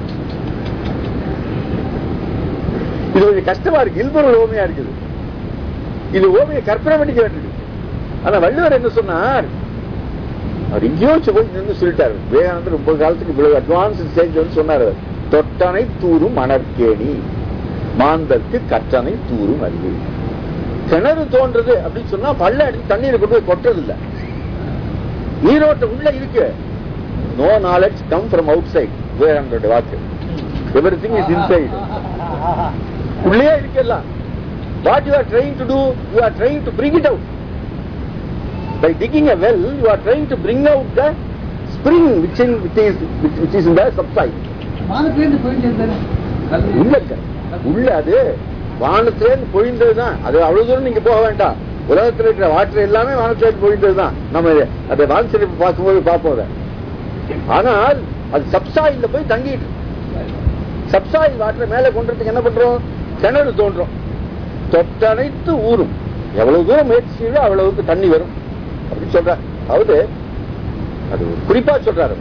இது கொஞ்சம் கஷ்டமா இருக்கு இல்பொருள் ஓமையா இருக்குது இது ஓமையை கற்பனை பண்ணிக்க வேண்டியது ஆனா வள்ளுவர் என்ன சொன்னார் அவர் எங்கேயோ போய் நின்று சொல்லிட்டாரு விவேகானந்தர் ரொம்ப காலத்துக்கு இவ்வளவு அட்வான்ஸ் ஸ்டேஜ் வந்து சொன்னார் அவர். தொட்டனை தூரும் மணற்கேணி மாந்தற்கு கற்றனை தூரும் அறிவு கிணறு தோன்றது அப்படின்னு சொன்னா பள்ள அடிச்சு தண்ணீரை கொண்டு போய் கொட்டுறது இல்ல நீரோட்டம் உள்ள இருக்கு no knowledge come from outside விவேகானந்தோட வாக்கு எவ்ரி திங் இஸ் இன்சைட் உள்ளே இருக்கலாம் what you are trying to do you are trying to bring it out by digging a well you are trying to bring out the spring which in which is which is in the subside வானத்திலேருந்து போயிட்டு இருந்தாரு கல்வி. உள்ள இருக்க. உள்ள அது வானத்திலேருந்து பொழிந்ததுதான் அது அவ்வளவு தூரம் நீங்க போக வேண்டாம் உலகத்தில் இருக்கிற வாட்டர் எல்லாமே வானத்திலேருந்து பொழிந்ததுதான் நம்ம அதை வான்சிறப்பு பார்க்கும்போது பார்ப்போம் அதை. ஆனால் அது சப்சாயில போய் தங்கிட்டு சப்சாயில் வாட்டர் மேல கொண்டுறதுக்கு என்ன பண்றோம் கிணறு தோன்றோம் தொட்டனைத்து ஊரும் எவ்வளவு தூரம் முயற்சி செய்யுதோ அவ்வளவுக்கு தண்ணி வரும் அப்படின்னு சொல்ற அதாவது அது ஒரு குறிப்பா சொல்றாரு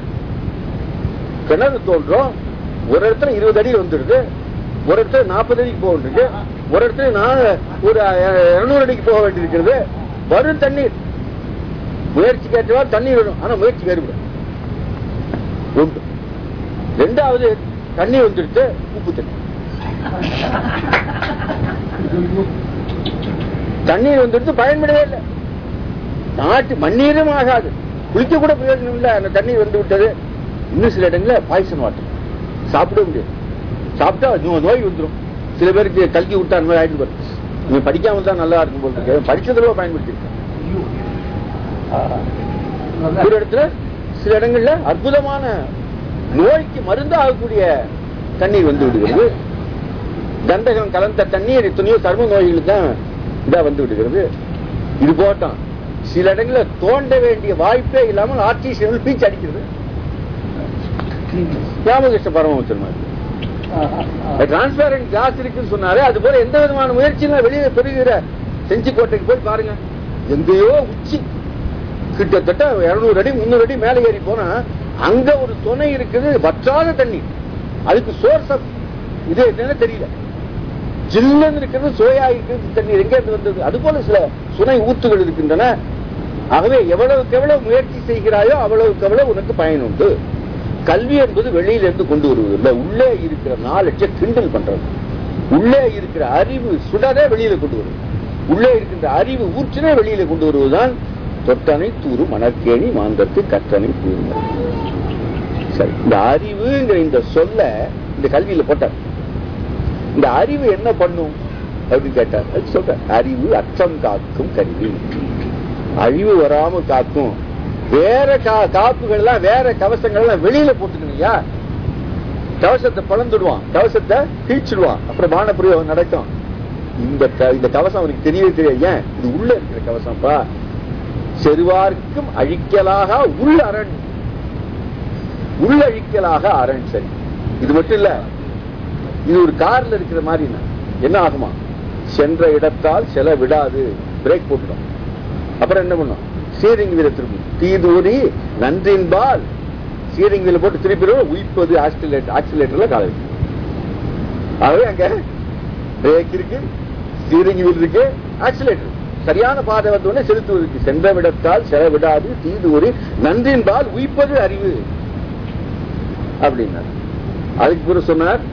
கிணறு தோன்றோம் ஒரு இடத்துல இருபது அடி வந்துடுது ஒரு இடத்துல நாற்பது அடிக்கு போகுது ஒரு இடத்துல நான் ஒரு இருநூறு அடிக்கு போக வேண்டியிருக்கிறது வரும் தண்ணீர் முயற்சி கேட்டவா தண்ணீர் வரும் ஆனா முயற்சி வேறுபடும் ஒன்று ரெண்டாவது தண்ணி வந்துடுத்து உப்பு தண்ணி தண்ணீர் வந்துடுத்து பயன்படவே இல்லை நாட்டு மண்ணீரும் ஆகாது குளிக்க கூட பிரயோஜனம் இல்லை அந்த தண்ணீர் வந்து விட்டது இன்னும் சில இடங்கள்ல பாய்சன் வாட்டர் சாப்பிட முடியாது சாப்பிட்டா நோ- நோய் வந்துடும் சில பேருக்கு கல்கி விட்டா அந்த மாதிரி ஆயிட்டு வரும் நீ படிக்காம தான் நல்லா இருக்கும் போல இருக்கு படிச்சதுல பயன்படுத்தி ஒரு இடத்துல சில இடங்கள்ல அற்புதமான நோய்க்கு மருந்து ஆகக்கூடிய தண்ணீர் வந்து விடுகிறது கந்தகம் கலந்த தண்ணீர் எத்தனையோ சர்ம நோய்களுக்கு தான் இதா வந்து விடுகிறது இது போட்டோம் சில இடங்களில் தோண்ட வேண்டிய வாய்ப்பே இல்லாமல் ஆர்டிசியல் பீச் அடிக்கிறது ராமகிருஷ்ண பரமஹம்சர் மாதிரி டிரான்ஸ்பேரண்ட் கிளாஸ் இருக்குன்னு சொன்னாரு அது போல எந்த விதமான முயற்சியும் வெளியே பெறுகிற செஞ்சி கோட்டைக்கு போய் பாருங்க எங்கேயோ உச்சி கிட்டத்தட்ட இருநூறு அடி முன்னூறு அடி மேலே ஏறி போனா அங்க ஒரு துணை இருக்குது வற்றாத தண்ணி அதுக்கு சோர்ஸ் ஆஃப் இது என்னன்னு தெரியல ஜில்லுன்னு இருக்கிறது சோயா இருக்கிறது தண்ணீர் எங்க இருந்து வந்தது அது போல சில சுனை ஊத்துகள் இருக்கின்றன ஆகவே எவ்வளவுக்கு எவ்வளவு முயற்சி செய்கிறாயோ அவ்வளவுக்கு எவ்வளவு உனக்கு பயன் உண்டு கல்வி என்பது வெளியில இருந்து கொண்டு வருவது இல்லை உள்ளே இருக்கிற நாலட்ச கிண்டல் பண்றது உள்ளே இருக்கிற அறிவு சுடரே வெளியில கொண்டு வருவது உள்ளே இருக்கின்ற அறிவு ஊற்றினே வெளியில கொண்டு வருவதுதான் தொட்டனை தூரு மணற்கேணி மாந்தத்து கற்றனை தூரு சரி இந்த அறிவுங்கிற இந்த சொல்ல இந்த கல்வியில போட்டார் இந்த அறிவு என்ன பண்ணும் அப்படின்னு கேட்டார் அது சொல்ற அறிவு அச்சம் காக்கும் கருவி அழிவு வராம காக்கும் வேற கா- காப்புகள் எல்லாம் வேற கவசங்கள் எல்லாம் வெளியில போட்டுக்கணுயா கவசத்தை பழந்துடுவான் கவசத்தை கிழிச்சிடுவான் அப்புறம் பான பிரயோகம் நடக்கும் இந்த க- இந்த கவசம் அவனுக்கு தெரியவே தெரியாது ஏன் இது உள்ள இருக்கிற கவசம்ப்பா செருவார்க்கும் அழிக்கலாக உள் அரண் உள்ளழிக்கலாக அரண் சரி இது மட்டும் இல்ல இது ஒரு கார்ல இருக்கிற மாதிரி என்ன? என்ன ஆகுமா சென்ற இடத்தால் செல விடாது பிரேக் போட்டுடும் அப்புறம் என்ன பண்ணும் ஸ்டீரிங் வீல திரும்பி தீதூரி நன்றின்பால் ஸ்டீரிங் வீல போட்டு திருப்பி உயிப்பது ஆக்சிலேட்டர் ஆக்சிலேட்டர்ல கால வைக்கும் ஆகவே அங்க பிரேக் இருக்கு ஸ்டீரிங் வீல் இருக்கு ஆக்சிலேட்டர் சரியான பாதை வந்தோடனே செலுத்துவதற்கு சென்ற விடத்தால் செல விடாது தீதூரி நன்றின்பால் உயிப்பது அறிவு அப்படின்னார் அதுக்கு பிறகு சொன்னார்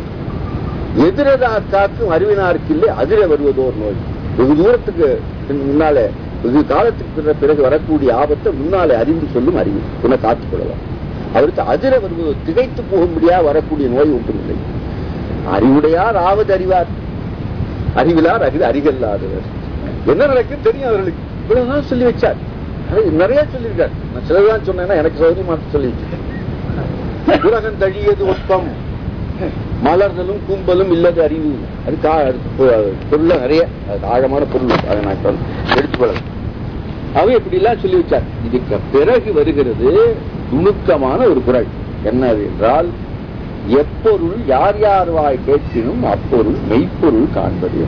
எதிரதா காக்கும் அறிவினாருக்கு இல்லை அதிர வருவதோர் நோய் வெகு தூரத்துக்கு முன்னாலே வெகு காலத்துக்கு பிற- பிறகு வரக்கூடிய ஆபத்தை முன்னாலே அறிந்து சொல்லும் அறிவு உன்னை காத்துக் கொள்ளலாம் அவருக்கு அதிர வருவதோ திகைத்து போகும்படியா வரக்கூடிய நோய் ஒன்றுமில்லை அறிவுடையார் ஆவது அறிவார் அறிவிலார் அறிவு அறிகல்லாதவர் என்ன நடக்கும் தெரியும் அவர்களுக்கு இவ்வளவுதான் சொல்லி வச்சார் அது நிறைய சொல்லியிருக்கார் நான் சிலதான் சொன்னேன்னா எனக்கு சௌகரியமா சொல்லி வச்சிருக்கேன் உலகம் தழியது ஒப்பம் மலர்தலும் கும்பலும் இல்லது அறிவு அது கா- அது பொ- பொருள் நிறைய அது ஆழமான பொருள் அதை நான் இப்ப எடுத்து கொள்ளலாம் அவன் இப்படி எல்லாம் சொல்லி வச்சார் இதுக்கு பிறகு வருகிறது நுணுக்கமான ஒரு குரல் என்னது என்றால் எப்பொருள் யார் யார் வாய் கேட்கினும் அப்பொருள் மெய்ப்பொருள் காண்பது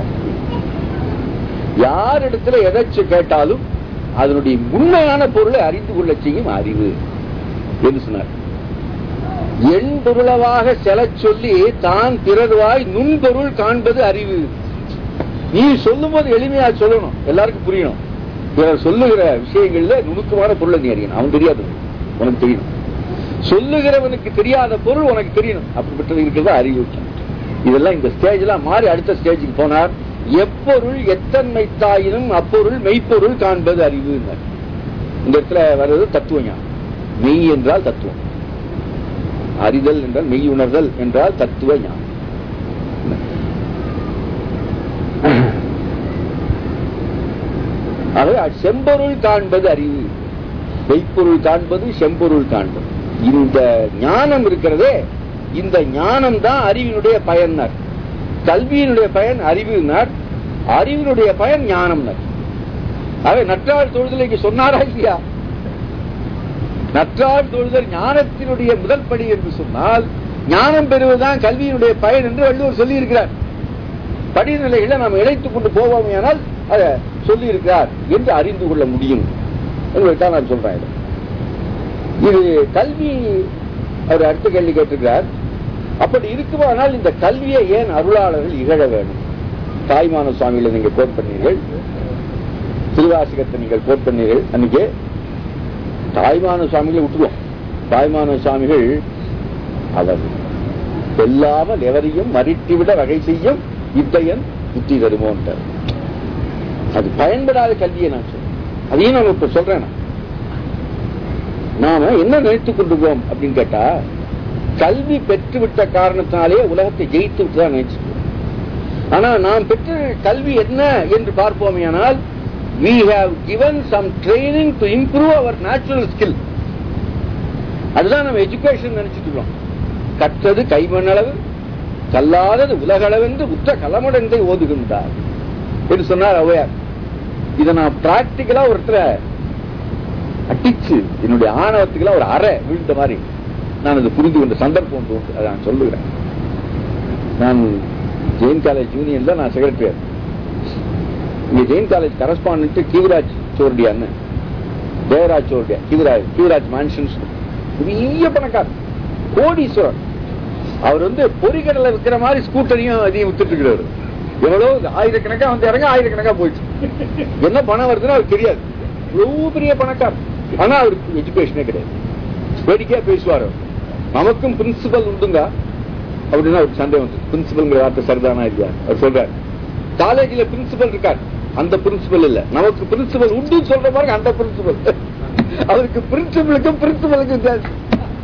யார் இடத்துல எதாச்சும் கேட்டாலும் அதனுடைய உண்மையான பொருளை அறிந்து கொள்ள செய்யும் அறிவு என்று சொன்னார் எண்பொருளவாக செலச் சொல்லி தான் பிறர்வாய் நுண்பொருள் காண்பது அறிவு நீ சொல்லும் போது எளிமையா சொல்லணும் எல்லாருக்கும் புரியணும் பிறர் சொல்லுகிற விஷயங்கள்ல நுணுக்கமான பொருளை நீ அறியணும் அவன் தெரியாது உனக்கு தெரியணும் சொல்லுகிறவனுக்கு தெரியாத பொருள் உனக்கு தெரியணும் அப்படிப்பட்டது இருக்கிறதா அறிவு இதெல்லாம் இந்த ஸ்டேஜ்லாம் மாறி அடுத்த ஸ்டேஜுக்கு போனார் எப்பொருள் எத்தன்மை தாயினும் அப்பொருள் மெய்ப்பொருள் காண்பது அறிவு இந்த இடத்துல வர்றது தத்துவ ஞானம் மெய் என்றால் தத்துவம் அறிதல் என்றால் மெய் உணர்தல் என்றால் தத்துவ ஞானம் ஆகவே செம்பொருள் காண்பது அறிவு மெய்ப்பொருள் காண்பது செம்பொருள் காண்பது இந்த ஞானம் இருக்கிறதே இந்த ஞானம் தான் அறிவினுடைய பயன்னார் கல்வியினுடைய பயன் அறிவுனார் அறிவினுடைய பயன் ஞானம்னார் ஆகவே நற்றாள் தொழுதலைக்கு சொன்னாரா இல்லையா நற்றாள் தொழுதல் ஞானத்தினுடைய முதல் படி என்று சொன்னால் ஞானம் பெறுவதுதான் கல்வியினுடைய பயன் என்று வள்ளுவர் சொல்லி இருக்கிறார் படிநிலைகளை நாம் இணைத்துக் கொண்டு போவோமேனால் அதை சொல்லி இருக்கிறார் என்று அறிந்து கொள்ள முடியும் என்பதற்காக நான் சொல்றேன் இதை. இது கல்வி அவர் அடுத்த கேள்வி கேட்டிருக்கிறார் அப்படி இருக்குமானால் இந்த கல்வியை ஏன் அருளாளர்கள் இகழ வேண்டும் தாய்மான சுவாமிகளை நீங்க கோட் பண்ணீர்கள் திருவாசகத்தை நீங்கள் கோட் பண்ணீர்கள் அன்னைக்கு தாய்மான சுவாமிகளை விட்டுருவோம் தாய்மான சுவாமிகள் அவர் வெல்லாமல் எவரையும் மறித்துவிட வகை செய்யும் இத்தையன் புத்தி தருமோன்றார் அது பயன்படாத கல்வியை நான் சொல்றேன் அதையும் நான் இப்ப சொல்றேன் நான். நாம என்ன நினைத்துக் கொண்டிருக்கோம் அப்படின்னு கேட்டா கல்வி பெற்றுவிட்ட காரணத்தினாலே உலகத்தை ஜெயித்து விட்டுதான் நினைச்சிருக்கோம் ஆனா நாம் பெற்ற கல்வி என்ன என்று பார்ப்போமேயானால் we have given some training to improve our natural skill அதுதான் நம்ம எஜுகேஷன் நினைச்சிட்டு இருக்கோம் கற்றது கைமண்ணளவு கல்லாதது உலகளவென்று உற்ற களமடந்தை ஓதுகின்றார் என்று சொன்னார் ஔவையார் இதை நான் பிராக்டிக்கலா ஒரு இடத்துல அடிச்சு என்னுடைய ஆணவத்துக்குலாம் ஒரு அறை விழுந்த மாதிரி நான் அதை புரிந்து கொண்ட சந்தர்ப்பம் தோன்று அதை நான் சொல்லுகிறேன் நான் ஜெயின் காலேஜ் யூனியன்ல நான் செக்ரட்டரி இங்க ஜெயின் காலேஜ் கரஸ்பாண்ட் கிவிராஜ் சோர்டியான்னு தேவராஜ் சோர்டியா கிவிராஜ் கிவிராஜ் மேன்ஷன்ஸ் பெரிய பணக்காரர் கோடீஸ்வரர் அவர் வந்து பொறிகடலை விற்கிற மாதிரி ஸ்கூட்டரையும் அதையும் வித்துட்டு இருக்கிறாரு எவ்வளவு ஆயிரக்கணக்கா வந்து இறங்க ஆயிரக்கணக்கா போயிடுச்சு என்ன பணம் வருதுன்னு அவருக்கு தெரியாது எவ்வளவு பெரிய பணக்காரர் ஆனா அவருக்கு எஜுகேஷனே கிடையாது வேடிக்கையா பேசுவார் அவர். நமக்கும் பிரின்சிபல் உண்டுங்க அப்படின்னு ஒரு சந்தேகம் வந்து பிரின்சிபல்ங்கிற வார்த்தை சரிதானா இல்லையா அவர் சொல்றாரு காலேஜ்ல பிரின்சிபல் இருக்கார் அந்த பிரின்சிபல் இல்ல நமக்கு பிரின்சிபல் உண்டு சொல்ற பாருங்க அந்த பிரின்சிபல் அவருக்கு பிரின்சிபலுக்கும் பிரின்சிபலுக்கும் வித்தியாசம்.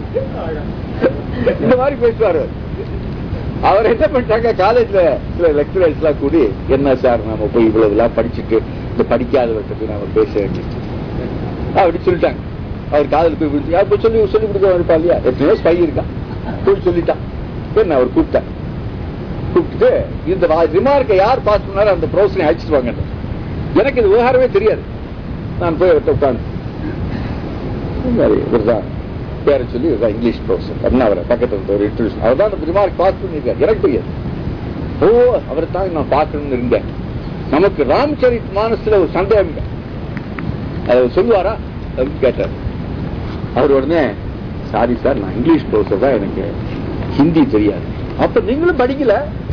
இந்த மாதிரி பேசுவார் அவர். அவர் என்ன பண்ணிட்டாங்க காலேஜ்ல சில லெக்சரர்ஸ் எல்லாம் கூடி என்ன சார் நாம போய் இவ்வளவு எல்லாம் படிச்சுட்டு இந்த படிக்காதவர்கிட்ட நாம பேச வேண்டியது அப்படி சொல்லிட்டாங்க அவர் காதல் போய் விழுந்து அப்ப சொல்லி சொல்லி கொடுக்க இருப்பா இல்லையா எத்தனையோ ஸ்பை இருக்கான் போய் சொல்லிட்டான் சரி நான் அவர் கூப்பிட்டேன் கூப்பிட்டுட்டு இந்த ரிமார்க்கை யார் பாஸ் பண்ணாரோ அந்த ப்ரொஃபஸனை அழைச்சிட்டு வாங்க எனக்கு இது விவகாரமே தெரியாது நான் போய் அவர்கிட்ட உட்காந்து இவர்தான் பேரை சொல்லி இவர்தான் இங்கிலீஷ் ப்ரொஃபஸர் அப்படின்னு அவரை பக்கத்தில் ஒரு இன்ட்ரடியூஸ் அவர் தான் அந்த ரிமார்க் பாஸ் பண்ணியிருக்காரு எனக்கு தெரியாது ஓ அவரை தான் நான் பார்க்கணும்னு இருந்தேன் நமக்கு ராம்சரித் மானஸ்ல ஒரு சந்தேகம் அதை சொல்லுவாரா அப்படின்னு கேட்டார் அவர் உடனே சாரி சார் நான் இங்கிலீஷ் ப்ரொஃபஸர் தான் எனக்கு ஹிந்தி தெரியாது அப்ப நீங்களும் படிக்கல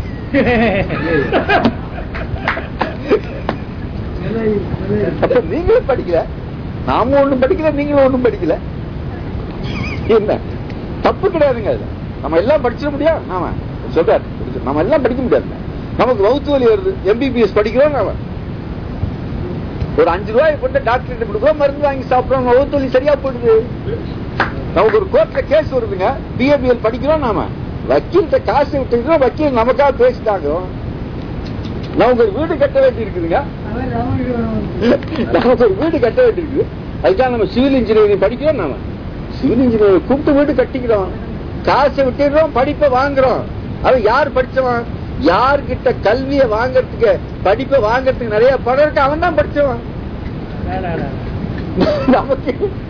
அப்ப நீங்களும் படிக்கல நாம ஒண்ணும் படிக்கல நீங்களும் ஒண்ணும் படிக்கல என்ன தப்பு கிடையாதுங்க அது நம்ம எல்லாம் படிச்சிட முடியாது நாம சொல்றாரு நம்ம எல்லாம் படிக்க முடியாது நமக்கு வவுத்து வலி வருது எம்பிபிஎஸ் படிக்கிறோம் நாம ஒரு அஞ்சு ரூபாய் போட்டு டாக்டர் கொடுக்குறோம் மருந்து வாங்கி சாப்பிடுறோம் வவுத்து வலி சரியா போயிடுது நமக்கு ஒரு கோர்ட்ல கேஸ் வருதுங்க பிஏபிஎல் படிக்கிறோம் நாம வக்கீல்கிட்ட காசு விட்டுக்கிறோம் வக்கீல் நமக்காக பேசிட்டாங்க நமக்கு ஒரு வீடு கட்ட வேண்டி இருக்குதுங்க நமக்கு ஒரு வீடு கட்ட வேண்டி இருக்குது அதுக்காக நம்ம சிவில் இன்ஜினியரிங் படிக்கிறோம் நாம சிவில் இன்ஜினியரிங் கூப்பிட்டு வீடு கட்டிக்கிறோம் காசை விட்டுடுறோம் படிப்பை வாங்குறோம் அது யார் படிச்சவன் யார்கிட்ட கல்வியை வாங்கறதுக்கு படிப்பை வாங்கறதுக்கு நிறைய படம் இருக்கு அவன் தான் படிச்சவன் நமக்கு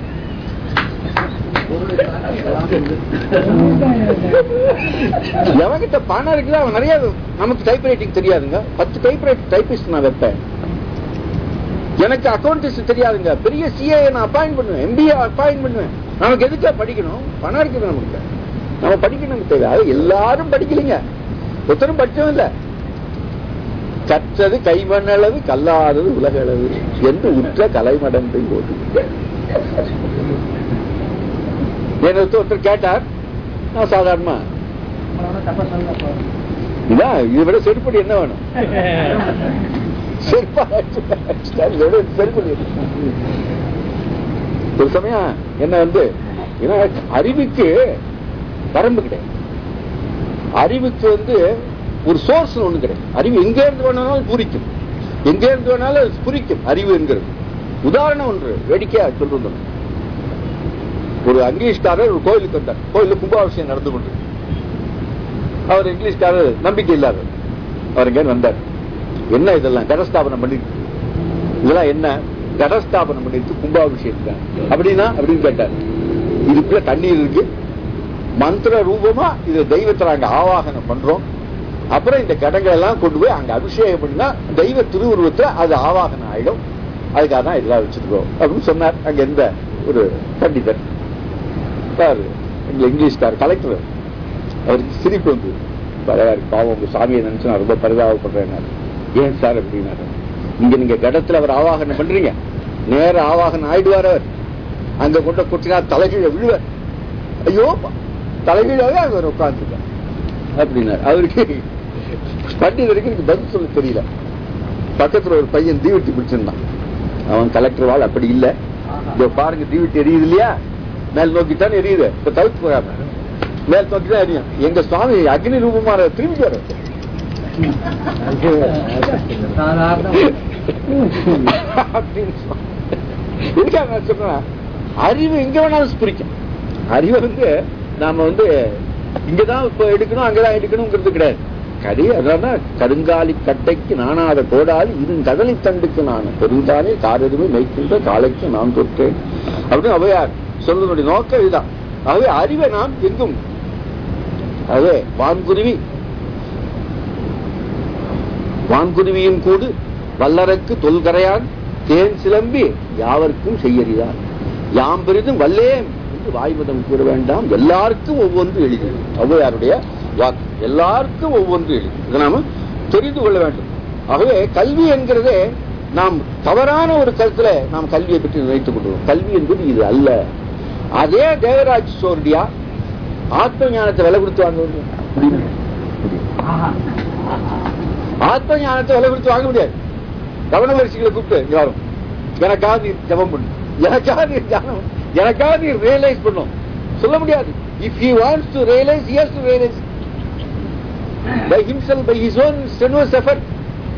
எவன்கிட்ட பணம் இருக்குதோ அவன் நிறைய நமக்கு டைப் ரைட்டிங் தெரியாதுங்க பத்து டைப் ரைட் டைபிஸ்ட் நான் வைப்பேன் எனக்கு அக்கௌண்டன்ஸ் தெரியாதுங்க பெரிய சிஏ நான் அப்பாயிண்ட் பண்ணுவேன் எம்பிஏ அப்பாயிண்ட் பண்ணுவேன் நமக்கு எதுக்கா படிக்கணும் பணம் இருக்குது நமக்கு நம்ம படிக்கணும் தேவை அது எல்லாரும் படிக்கலைங்க ஒருத்தரும் படிச்சவும் இல்ல கற்றது கைமண்ணளவு கல்லாதது உலக அளவு என்று உற்ற கலைமடந்தை போட்டு என்ன ஒருத்தர் கேட்டார் நான் சாதாரணமா இதான் இதை விட செருப்படி என்ன வேணும் செருப்பா இதை விட செருப்படி என்ன? ஒரு சமயம் என்ன வந்து ஏன்னா அறிவுக்கு வரம்பு கிடையாது அறிவுக்கு வந்து ஒரு சோர்ஸ் ஒண்ணு கிடையாது அறிவு எங்க இருந்து வேணாலும் பூரிக்கும் எங்க இருந்து வேணாலும் அது புரிக்கும் அறிவு என்கிறது உதாரணம் ஒன்று வேடிக்கையா சொல்றது ஒரு இங்கிலீஷ்காரர் ஒரு கோயிலுக்கு வந்தார் கோயிலுக்கு கும்பாபிஷேகம் நடந்து கொண்டு அவர் இங்கிலீஷ்காரர் நம்பிக்கை இல்லாதவர் அவர் இங்க வந்தார் என்ன இதெல்லாம் கடஸ்தாபனம் பண்ணிட்டு இதெல்லாம் என்ன கடஸ்தாபனம் பண்ணிட்டு கும்பாபிஷேகம் அப்படின்னா அப்படின்னு கேட்டார் இதுக்குள்ள தண்ணீர் இருக்கு மந்திர ரூபமா இது தெய்வத்தை நாங்க ஆவாகனம் பண்றோம் அப்புறம் இந்த கடங்களை எல்லாம் கொண்டு போய் அங்க அபிஷேகம் பண்ணா தெய்வ திருவுருவத்தை அது ஆவாகனம் ஆயிடும் அதுக்காக தான் இதெல்லாம் வச்சிருக்கோம் அப்படின்னு சொன்னார் அங்க எந்த ஒரு பண்டிதர் பாரு இங்க இங்கிலீஷ்கார் கலெக்டர் அவருக்கு சிரிப்பு வந்து பரவாயில்ல பாவம் உங்க சாமியை நினைச்சு நான் ரொம்ப பரிதாபப்படுறேன் ஏன் சார் அப்படின்னாரு இங்க நீங்க கடத்துல அவர் ஆவாகனம் பண்றீங்க நேர ஆவாகனம் ஆயிடுவார் அவர் அங்க கொண்ட கொட்டினா தலைகீழ விழுவார் ஐயோ தலைகீழாவே அவர் உட்கார்ந்துருக்கார் அப்படின்னாரு அவருக்கு பண்டிதருக்கு எனக்கு பதில் சொல்ல தெரியல பக்கத்துல ஒரு பையன் தீவெட்டி பிடிச்சிருந்தான் அவன் கலெக்டர் வாழ் அப்படி இல்ல இதோ பாருங்க தீவெட்டி எரியுது இல்லையா மேல் நோக்கித்தான் எரியுது இப்ப தவிர்த்து போகாம மேல் நோக்கி தான் எரியும் எங்க சுவாமி அக்னி ரூபமான திரும்பி வர அப்படின்னு சொன்னான். எதுக்காக நான் சொல்றேன் அறிவு எங்க வேணாலும் ஸ்புரிக்கும் அறிவை வந்து நாம வந்து இங்கதான் இப்ப எடுக்கணும் அங்கதான் எடுக்கணுங்கிறது கிடையாது கடி அதான் கருங்காலி கட்டைக்கு நானாத கோடாலி இது கடலை தண்டுக்கு நான் பெருந்தானே காரதுமே மெய்க்கின்ற காலைக்கு நான் தொற்றேன் அப்படின்னு அவையார் சொல்வதனுடைய நோக்கம் இதுதான் ஆகவே அறிவை நாம் எங்கும் அதே வான்குருவி வான்குருவியின் கூடு வல்லரக்கு தொல்கரையான் தேன் சிலம்பி யாவர்க்கும் செய்யறிதான் யாம் பெரிதும் வல்லேன் என்று வாய்மதம் கூற வேண்டாம் எல்லாருக்கும் ஒவ்வொன்று எளிது ஔவையாருடைய வாக்கு எல்லாருக்கும் ஒவ்வொன்று எளிது இதை நாம தெரிந்து கொள்ள வேண்டும் ஆகவே கல்வி என்கிறதே நாம் தவறான ஒரு கருத்துல நாம் கல்வியை பற்றி நினைத்துக் கொள்வோம் கல்வி என்பது இது அல்ல அதே தேவராஜ் சோர்டியா ஆத்ம ஞானத்தை விலை கொடுத்து வாங்க முடியும் முடியுமா? முடியும். ஆத்ம ஞானத்தை விலை கொடுத்து வாங்க முடியாது கவன வரிசைகளை கூப்பிட்டு இங்க வரும் எனக்காக நீ ஜபம் பண்ணு எனக்காக நீ ஞானம் எனக்காக நீ ரியலைஸ் பண்ணும் சொல்ல முடியாது if he wants to realise he has to realise by himself by his own strenuous effort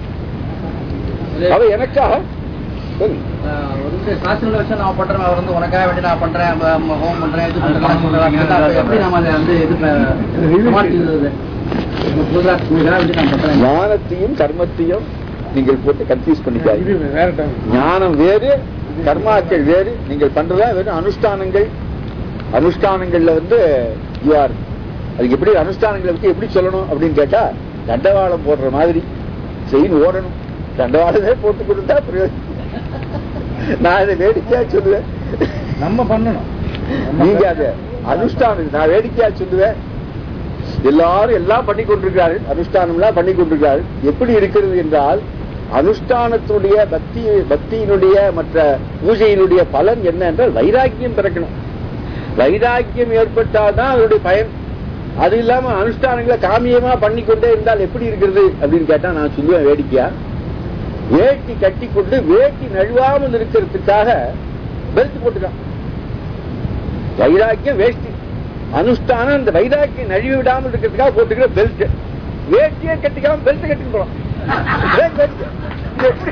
அவ எனக்காக சொல்லு. ஒரு சாஸ்திரங்களை வச்சு நான் பண்றேன் அவர் வந்து உனக்காக வேண்டி நான் பண்றேன் ஹோம் பண்றேன் இது பண்றேன் சொல்றேன் அப்ப எப்படி நம்ம அதை வந்து இது ப- சமாளிக்கிறது? நம்ம சொல்றாரு, உனக்காக வேண்டி நான் பண்றேன் ஞானத்தையும் கர்மத்தையும் நீங்கள் போட்டு கன்ஃபியூஸ் பண்ணிக்காதீங்க ஞானம் வேறு கர்மாக்கள் வேறு நீங்கள் பண்றதா வெறும் அனுஷ்டானங்கள் அனுஷ்டானங்கள்ல வந்து யூஆர் அதுக்கு எப்படி அனுஷ்டானங்களை பத்தி எப்படி சொல்லணும் அப்படின்னு கேட்டா தண்டவாளம் போடுற மாதிரி செயின் ஓடணும் தண்டவாளமே போட்டு கொடுத்தா பிரயோஜனம் நான் இதை வேடிக்கையா சொல்லுவேன் நம்ம பண்ணணும் நீங்க அது அனுஷ்டானம் நான் வேடிக்கையா சொல்லுவேன் எல்லாரும் எல்லாம் பண்ணி கொண்டிருக்கிறார்கள் அனுஷ்டானம்லாம் பண்ணி கொண்டிருக்கிறார்கள் எப்படி இருக்கிறது என்றால் அனுஷ்டானத்துடைய பக்தி பக்தியினுடைய மற்ற பூஜையினுடைய பலன் என்ன என்றால் வைராக்கியம் பிறக்கணும் வைராக்கியம் ஏற்பட்டால்தான் அதனுடைய பயன் அது இல்லாம அனுஷ்டானங்களை காமியமா பண்ணிக்கொண்டே இருந்தால் எப்படி இருக்கிறது அப்படின்னு கேட்டா நான் சொல்லுவேன் வேடிக்கையா வேட்டி கட்டி கொண்டு வேட்டி நழுவாமல் இருக்கிறதுக்காக பெல்ட் போட்டுக்கான் வைராக்கியம் வேஷ்டி அனுஷ்டானம் இந்த வைராக்கியம் நழுவி விடாமல் இருக்கிறதுக்காக போட்டுக்கிற பெல்ட் வேட்டியே கட்டிக்காம பெல்ட் கட்டி போறோம் ஏன் belt? இது எப்படி?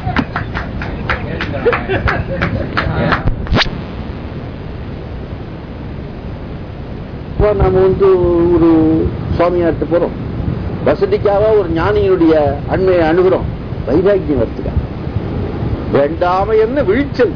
இப்போ நாம வந்து ஒரு சுவாமியார்ட்ட போறோம் வசதிக்காக ஒரு ஞானியினுடைய அண்மையை அணுகிறோம் வைராக்கியம் வருத்துக்க வேண்டாம என்ன விழிச்சல்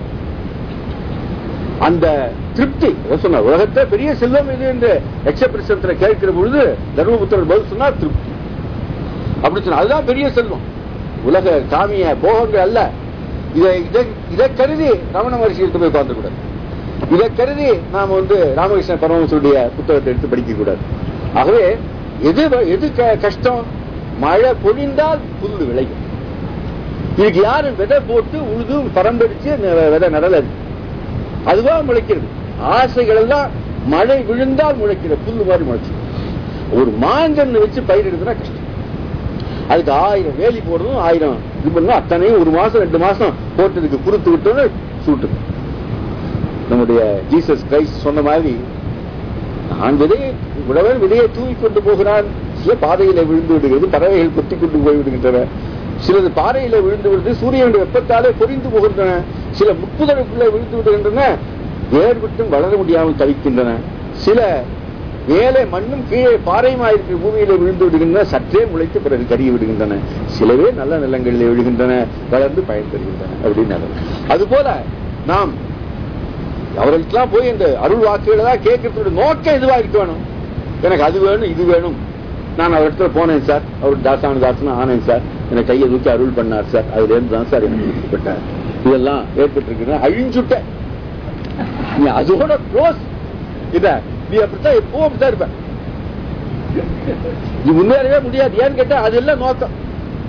அந்த திருப்தி அதான் சொன்னார் உலகத்தை பெரிய செல்வம் இது என்று எக்ஸபிரசத்துல கேட்கிற பொழுது தர்மபுத்திரர் பதில் சொன்னார் திருப்தி அப்படி சொன்னா அதுதான் பெரிய செல்வம் உலக காமிய போகங்கள் அல்ல இதை இதை இதை கருதி ரமண மகர்ஷியிட்ட போய் உட்கார்ந்து கூடாது இதை கருதி நாம வந்து ராமகிருஷ்ண பரமஹம்சருடைய புத்தகத்தை எடுத்து படிக்க கூடாது ஆகவே எது வ- எது க- கஷ்டம் மழை பொழிந்தால் புல்லு விளையும் இதுக்கு யாரு விதை போட்டு உழுது பரம்படிச்சு ந- விதை நடல அதுவா முளைக்கிறது ஆசைகள் எல்லாம் மழை விழுந்தால் முளைக்கிற புல்லு மாதிரி முளைச்சு ஒரு மாங்கன்னு வச்சு பயிரிடுறதுனா கஷ்டம் அதுக்கு ஆயிரம் வேலி போடுறதும் ஆயிரம் இது பண்ணணும் அத்தனையும் ஒரு மாசம் ரெண்டு மாசம் போட்டதுக்கு குறுத்து விட்டோன்னு சூட்டுது நம்முடைய ஜீசஸ் கிரைஸ்ட் சொன்ன மாதிரி நான் விதையை உழவன் விதையை தூவி கொண்டு போகிறான் சில பாதையில விழுந்து விடுகிறது பறவைகள் கொத்தி கொண்டு போய் விடுகின்றன சிலது பாறையில விழுந்து விடுது சூரியனுடைய வெப்பத்தாலே பொரிந்து போகின்றன சில முட்புதலுக்குள்ளே விழுந்து விடுகின்றன வேர் விட்டும் வளர முடியாமல் தவிக்கின்றன சில மேலே மண்ணும் கீழே பாறையுமா இருக்கிற பூமியில விழுந்து விடுகின்றன சற்றே முளைத்து பிறகு கருகி விடுகின்றன சிலவே நல்ல நிலங்களிலே விழுகின்றன வளர்ந்து பயன் தருகின்றன அப்படின்னு அதுபோல நாம் அவர்களுக்கெல்லாம் போய் இந்த அருள் வாக்குகளை தான் கேட்கறதோட நோக்கம் இதுவா இருக்க வேணும் எனக்கு அது வேணும் இது வேணும் நான் அவர் இடத்துல போனேன் சார் அவர் தாசான தாசனா ஆனேன் சார் எனக்கு கையை தூக்கி அருள் பண்ணார் சார் அதுல இருந்து தான் சார் எனக்கு விடுபட்டார் இதெல்லாம் ஏற்பட்டிருக்கு அழிஞ்சுட்ட நீ அதோட க்ளோஸ் இத நீ அப்படித்தான் எப்பவும் அப்படித்தான் இருப்ப நீ முன்னேறவே முடியாது ஏன்னு கேட்டா அது எல்லாம் நோக்கம்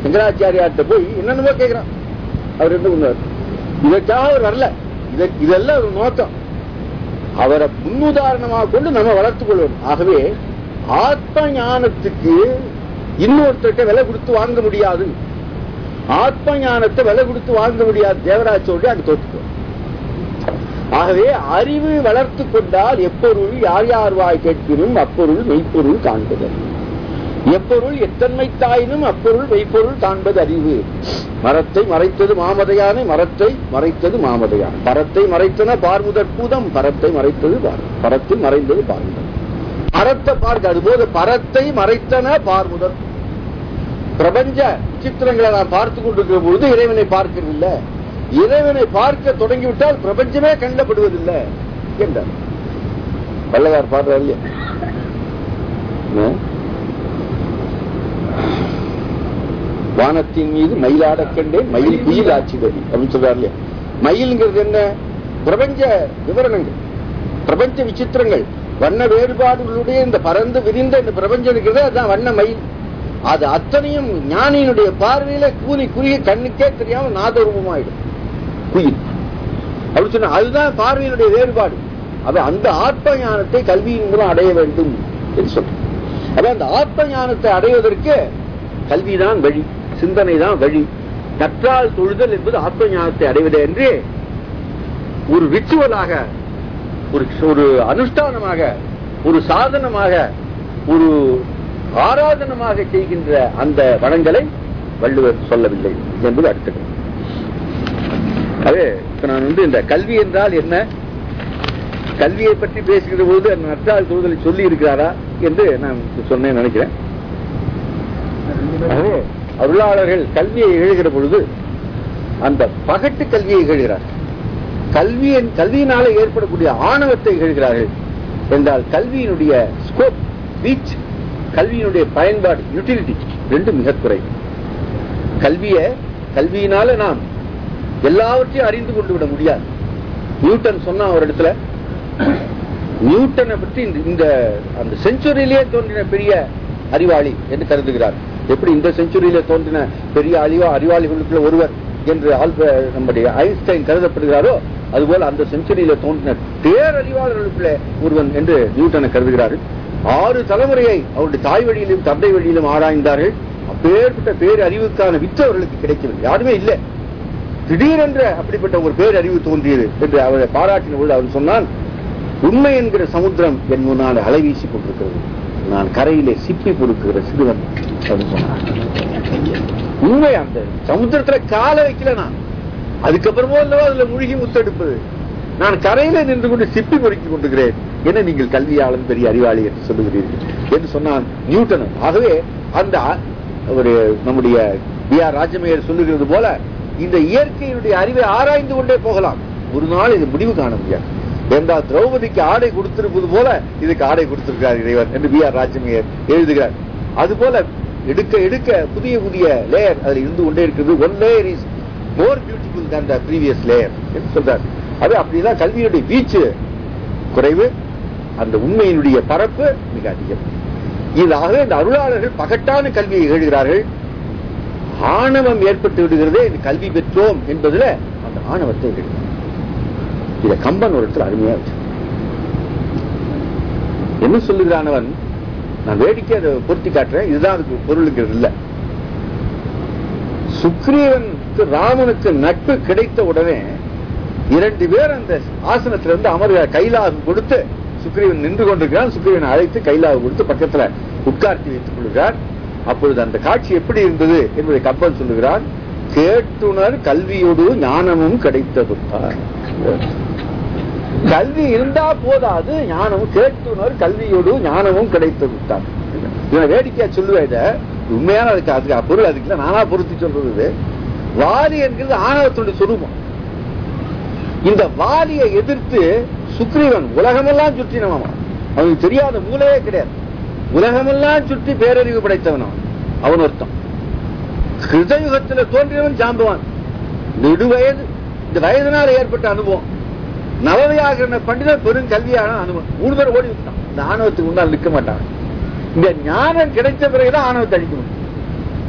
சங்கராச்சாரியார்ட்ட போய் என்னென்னமோ கேட்கிறான் அவர் என்ன பண்ணுவார் இதற்காக அவர் வரல இத- இதெல்லாம் ஒரு நோக்கம் அவரை முன்னுதாரணமாக கொண்டு நம்ம வளர்த்துக் கொள்வோம் ஆகவே ஆத்ம ஞானத்துக்கு இன்னொருத்தர்கிட்ட விலை கொடுத்து வாங்க முடியாது ஆத்ம ஞானத்தை விலை கொடுத்து வாங்க முடியாது தேவராஜ் சொல்லி அங்க தோற்றுக்கும் ஆகவே அறிவு வளர்த்து கொண்டால் எப்பொருள் யார் யார் வாய் கேட்பினும் அப்பொருள் மெய்ப்பொருள் காண்பது எப்பொருள் எத்தன்மை தாயினும் அப்பொருள் மெய்ப்பொருள் காண்பது அறிவு மரத்தை மறைத்தது மாமதையானை மரத்தை மறைத்தது மாமதையான் பரத்தை மறைத்தன பார்முதற் பூதம் பரத்தை மறைத்தது பார் பரத்தில் மறைந்தது பார்முதல் பரத்தை பார்க்க அதுபோல பரத்தை மறைத்தன பார்முதல் பிரபஞ்ச விசித்திரங்களை நான் பார்த்து கொண்டிருக்கிற பொழுது இறைவனை பார்க்கவில்லை இறைவனை பார்க்க தொடங்கிவிட்டால் பிரபஞ்சமே கண்டப்படுவதில்லை என்றார் வல்லவார் பாடுறார் இல்லையா என்ன? வானத்தின் மீது மயிலாடக் கண்டேன் மயில் குயில் ஆட்சிதவி அப்படின்னு சொல்றாரு இல்லையா மயில்ங்கிறது என்ன பிரபஞ்ச விவரணங்கள் பிரபஞ்ச விசித்திரங்கள் வண்ண வேறுபாடுகளுடைய இந்த பறந்து விரிந்த இந்த பிரபஞ்சம் இருக்கிறது அதுதான் வண்ண மயில் அது அத்தனையும் ஞானியினுடைய பார்வையில கூலி குறுகி கண்ணுக்கே தெரியாம நாதரூபமாயிடும் குயில் அப்படி சொன்னா அதுதான் பார்வையினுடைய வேறுபாடு அது அந்த ஆத்ம ஞானத்தை கல்வியின் மூலம் அடைய வேண்டும் என்று சொல்றேன் அதான் அந்த ஆத்ம ஞானத்தை அடைவதற்கு கல்விதான் வழி சிந்தனை தான் வழி கற்றால் தொழுதல் என்பது ஆத்ம ஞானத்தை அடைவது என்று ஒரு ரிச்சுவலாக ஒரு ஒரு அனுஷ்டானமாக ஒரு சாதனமாக ஒரு ஆராதனமாக செய்கின்ற அந்த வளங்களை வள்ளுவர் சொல்லவில்லை என்பது அடுத்தது அது இப்ப நான் வந்து இந்த கல்வி என்றால் என்ன கல்வியை பற்றி பேசுகிற போது அந்த நற்றால் தொழுதலை சொல்லி இருக்கிறாரா என்று நான் சொன்னேன் நினைக்கிறேன் ஆகவே அருளாளர்கள் கல்வியை எழுகிற பொழுது அந்த பகட்டு கல்வியை எழுகிறார் கல்வியின் கல்வியினால ஏற்படக்கூடிய ஆணவத்தை எழுகிறார்கள் என்றால் கல்வியினுடைய ஸ்கோப் ரீச் கல்வியினுடைய பயன்பாடு யூட்டிலிட்டி ரெண்டும் மிக குறைவு கல்விய கல்வியினால நாம் எல்லாவற்றையும் அறிந்து கொண்டு விட முடியாது நியூட்டன் சொன்னா ஒரு இடத்துல நியூட்டனை பற்றி இந்த- இந்த அந்த செஞ்சுரியிலேயே தோன்றின பெரிய அறிவாளி என்று கருதுகிறார் எப்படி இந்த செஞ்சுரியில தோன்றின பெரிய அறிவா அறிவாளிகளுக்குள்ள ஒருவர் என்று ஆல்ப நம்முடைய ஐன்ஸ்டைன் கருதப்படுகிறாரோ அதுபோல அந்த செஞ்சுரியில தோன்றின பேரறிவாளர்களுக்குள்ள ஒருவன் என்று நியூட்டனை கருதுகிறார்கள் ஆறு தலைமுறையை அவருடைய தாய் வழியிலும் தந்தை வழியிலும் ஆராய்ந்தார்கள் அப்பேற்பட்ட பேரறிவுக்கான வித்து அவர்களுக்கு கிடைக்கவில்லை யாருமே இல்லை திடீரென்று அப்படிப்பட்ட ஒரு பேரறிவு தோன்றியது என்று அவரை பாராட்டின பொழுது அவர் சொன்னான் உண்மை என்கிற சமுத்திரம் என் முன்னால் அலை வீசிக் கொண்டிருக்கிறது நான் கரையிலே சிப்பி பொறுக்குகிற சிறுவன் அப்படின்னு சொன்னான் உண்மை அந்த சமுத்திரத்துல கால வைக்கல நான் அதுக்கப்புறமோ அல்லவா அதுல முழுகி முத்தெடுப்பது நான் கரையில நின்று கொண்டு சிப்பி பொறுக்கிக் கொண்டிருக்கிறேன் என்ன நீங்கள் கல்வியாளன் பெரிய அறிவாளி என்று சொல்லுகிறீர்கள் என்று சொன்னான் நியூட்டன் ஆகவே அந்த அ- ஒரு நம்முடைய பி ஆர் ராஜமேயர் சொல்லுகிறது போல இந்த இயற்கையினுடைய அறிவை ஆராய்ந்து கொண்டே போகலாம் ஒரு நாள் இது முடிவு காண முடியாது என்றால் திரௌபதிக்கு ஆடை கொடுத்திருப்பது போல இதுக்கு ஆடை கொடுத்திருக்கிறார் இறைவன் என்று பி ஆர் ராஜமேயர் எழுதுகிறார் அதுபோல எடுக்க எடுக்க புதிய புதிய லேயர் அதில் இருந்து கொண்டே இருக்கிறது one layer is more beautiful than the previous layer என்று சொல்றார் அது அப்படிதான் கல்வியுடைய வீச்சு குறைவு அந்த உண்மையினுடைய பரப்பு மிக அதிகம் இதாக இந்த அருளாளர்கள் பகட்டான கல்வியை எழுகிறார்கள் ஆணவம் ஏற்பட்டு விடுகிறதே இந்த கல்வி பெற்றோம் என்பதுல அந்த ஆணவத்தை எழுதுகிறார் இத கம்பன் ஒரு இடத்துல அருமையா வச்சு என்ன சொல்லுகிறானவன் நான் வேடிக்கை அதை பொருத்தி காட்டுறேன் இதுதான் அதுக்கு பொருளுங்கிறது இல்ல சுக்ரீவனுக்கு ராமனுக்கு நட்பு கிடைத்த உடனே இரண்டு பேர் அந்த ஆசனத்துல இருந்து அமர்க கைலாகம் கொடுத்து சுக்ரீவன் நின்று கொண்டிருக்கிறான் சுக்ரீவனை அழைத்து கைலாகம் கொடுத்து பக்கத்துல உட்கார்த்தி வைத்துக் கொள்கிறார் அப்பொழுது அந்த காட்சி எப்படி இருந்தது என்பதை கப்பல் சொல்லுகிறான் கேட்டுணர் கல்வியோடு ஞானமும் கிடைத்ததுட்டார் கல்வி இருந்தா போதாது ஞானமும் கேட்டுணர் கல்வியோடு ஞானமும் கிடைத்தது தான் இவன் வேடிக்கையா சொல்லுவேன் இத உண்மையான அதுக்கு அதுக்கு பொருள் அதுக்கு இல்ல, நானா பொருத்தி சொல்றது இது. வாலி என்கிறது ஆணவத்துடைய சுரூபம் இந்த வாலியை எதிர்த்து சுக்ரீவன் உலகமெல்லாம் சுற்றினவன் அவனுக்கு தெரியாத மூலையே கிடையாது உலகமெல்லாம் சுற்றி பேரறிவு படைத்தவன் அவன் அவன் ஒருத்தன் கிருதயுகத்தில் தோன்றியவன் ஜாம்பவான் நெடுவயது இந்த வயதினால் ஏற்பட்ட அனுபவம் நவவியாகரண பண்டிதர் பெரும் கல்வியான அனுபவம் மூணு பேர் ஓடி விட்டான் இந்த ஆணவத்துக்கு முன்னால் நிற்க மாட்டான் இந்த ஞானம் கிடைச்ச பிறகுதான் ஆணவத்தை அழிக்க முடியும்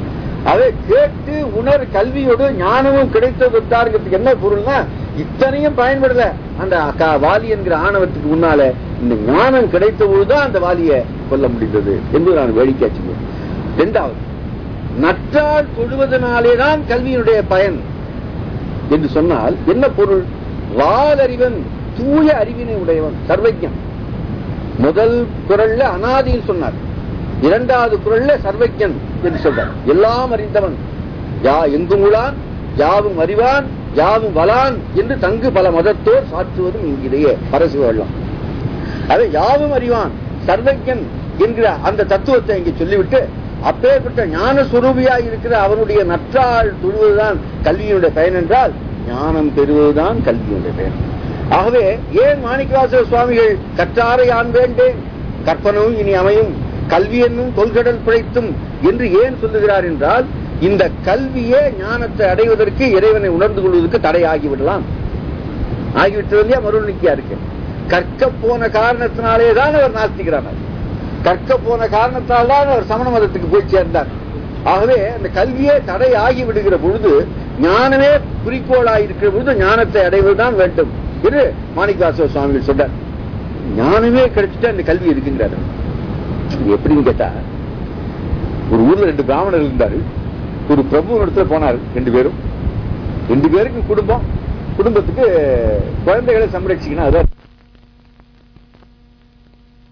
அதை கேட்டு உணர் கல்வியோடு ஞானமும் கிடைத்து விட்டாருங்கிறதுக்கு என்ன பொருள்னா இத்தனையும் பயன்படல அந்த க- வாலி என்கிற ஆணவத்துக்கு முன்னால இந்த ஞானம் கிடைத்த பொழுதுதான் அந்த வாலியை கொல்ல முடிந்தது என்று நான் வேடிக்கை சொல்லுவேன் இரண்டாவது நற்றால் தொழுவதனாலேதான் கல்வியினுடைய பயன் என்று சொன்னால் என்ன பொருள் வாலறிவன் தூய அறிவினை உடையவன் சர்வஜன் முதல் குரல்ல அனாதியில் சொன்னார் இரண்டாவது குரல்ல சர்வஜன் என்று சொல்றார் எல்லாம் அறிந்தவன் யா எங்கும் உளான் யாவும் அறிவான் யாவும் வலான் என்று தங்கு பல மதத்தோர் சாற்றுவதும் இங்கிலேயே பரசு வெள்ளம் அதை யாவும் அறிவான் சர்வஜன் என்கிற அந்த தத்துவத்தை இங்கே சொல்லிவிட்டு அப்பேற்பட்ட ஞான சுரூபியாய் இருக்கிற அவனுடைய நற்றாள் தொழுவதுதான் கல்வியினுடைய பயன் என்றால் ஞானம் பெறுவதுதான் கல்வியினுடைய பயன் ஆகவே ஏன் மாணிக்கவாசக சுவாமிகள் கற்றாரை ஆண் வேண்டேன் கற்பனும் இனி அமையும் கல்வி என்னும் கொள்கடல் பிழைத்தும் என்று ஏன் சொல்லுகிறார் என்றால் இந்த கல்வியே ஞானத்தை அடைவதற்கு இறைவனை உணர்ந்து கொள்வதற்கு தடையாகி விடலாம் ஆகிவிட்டது இல்லையா மருள் நிக்கியா இருக்கு கற்க போன காரணத்தினாலே தான் அவர் நாஸ்திக்கிறார் கற்க போன காரணத்தால் தான் அவர் சமண மதத்துக்கு போய் சேர்ந்தார் ஆகவே அந்த கல்வியே தடை ஆகி விடுகிற பொழுது ஞானமே குறிக்கோளாய் இருக்கிற பொழுது ஞானத்தை அடைவதுதான் வேண்டும் என்று மாணிக்கவாசக சுவாமிகள் சொல்றார் ஞானமே கிடைச்சிட்டு அந்த கல்வி இருக்குங்கிறாரு இது எப்படின்னு கேட்டா ஒரு ஊர்ல ரெண்டு பிராமணர் இருந்தாரு ஒரு பிரபு இடத்துல போனாரு ரெண்டு பேரும் ரெண்டு பேருக்கு குடும்பம் குடும்பத்துக்கு குழந்தைகளை சம்ரட்சிக்கணும் அதான்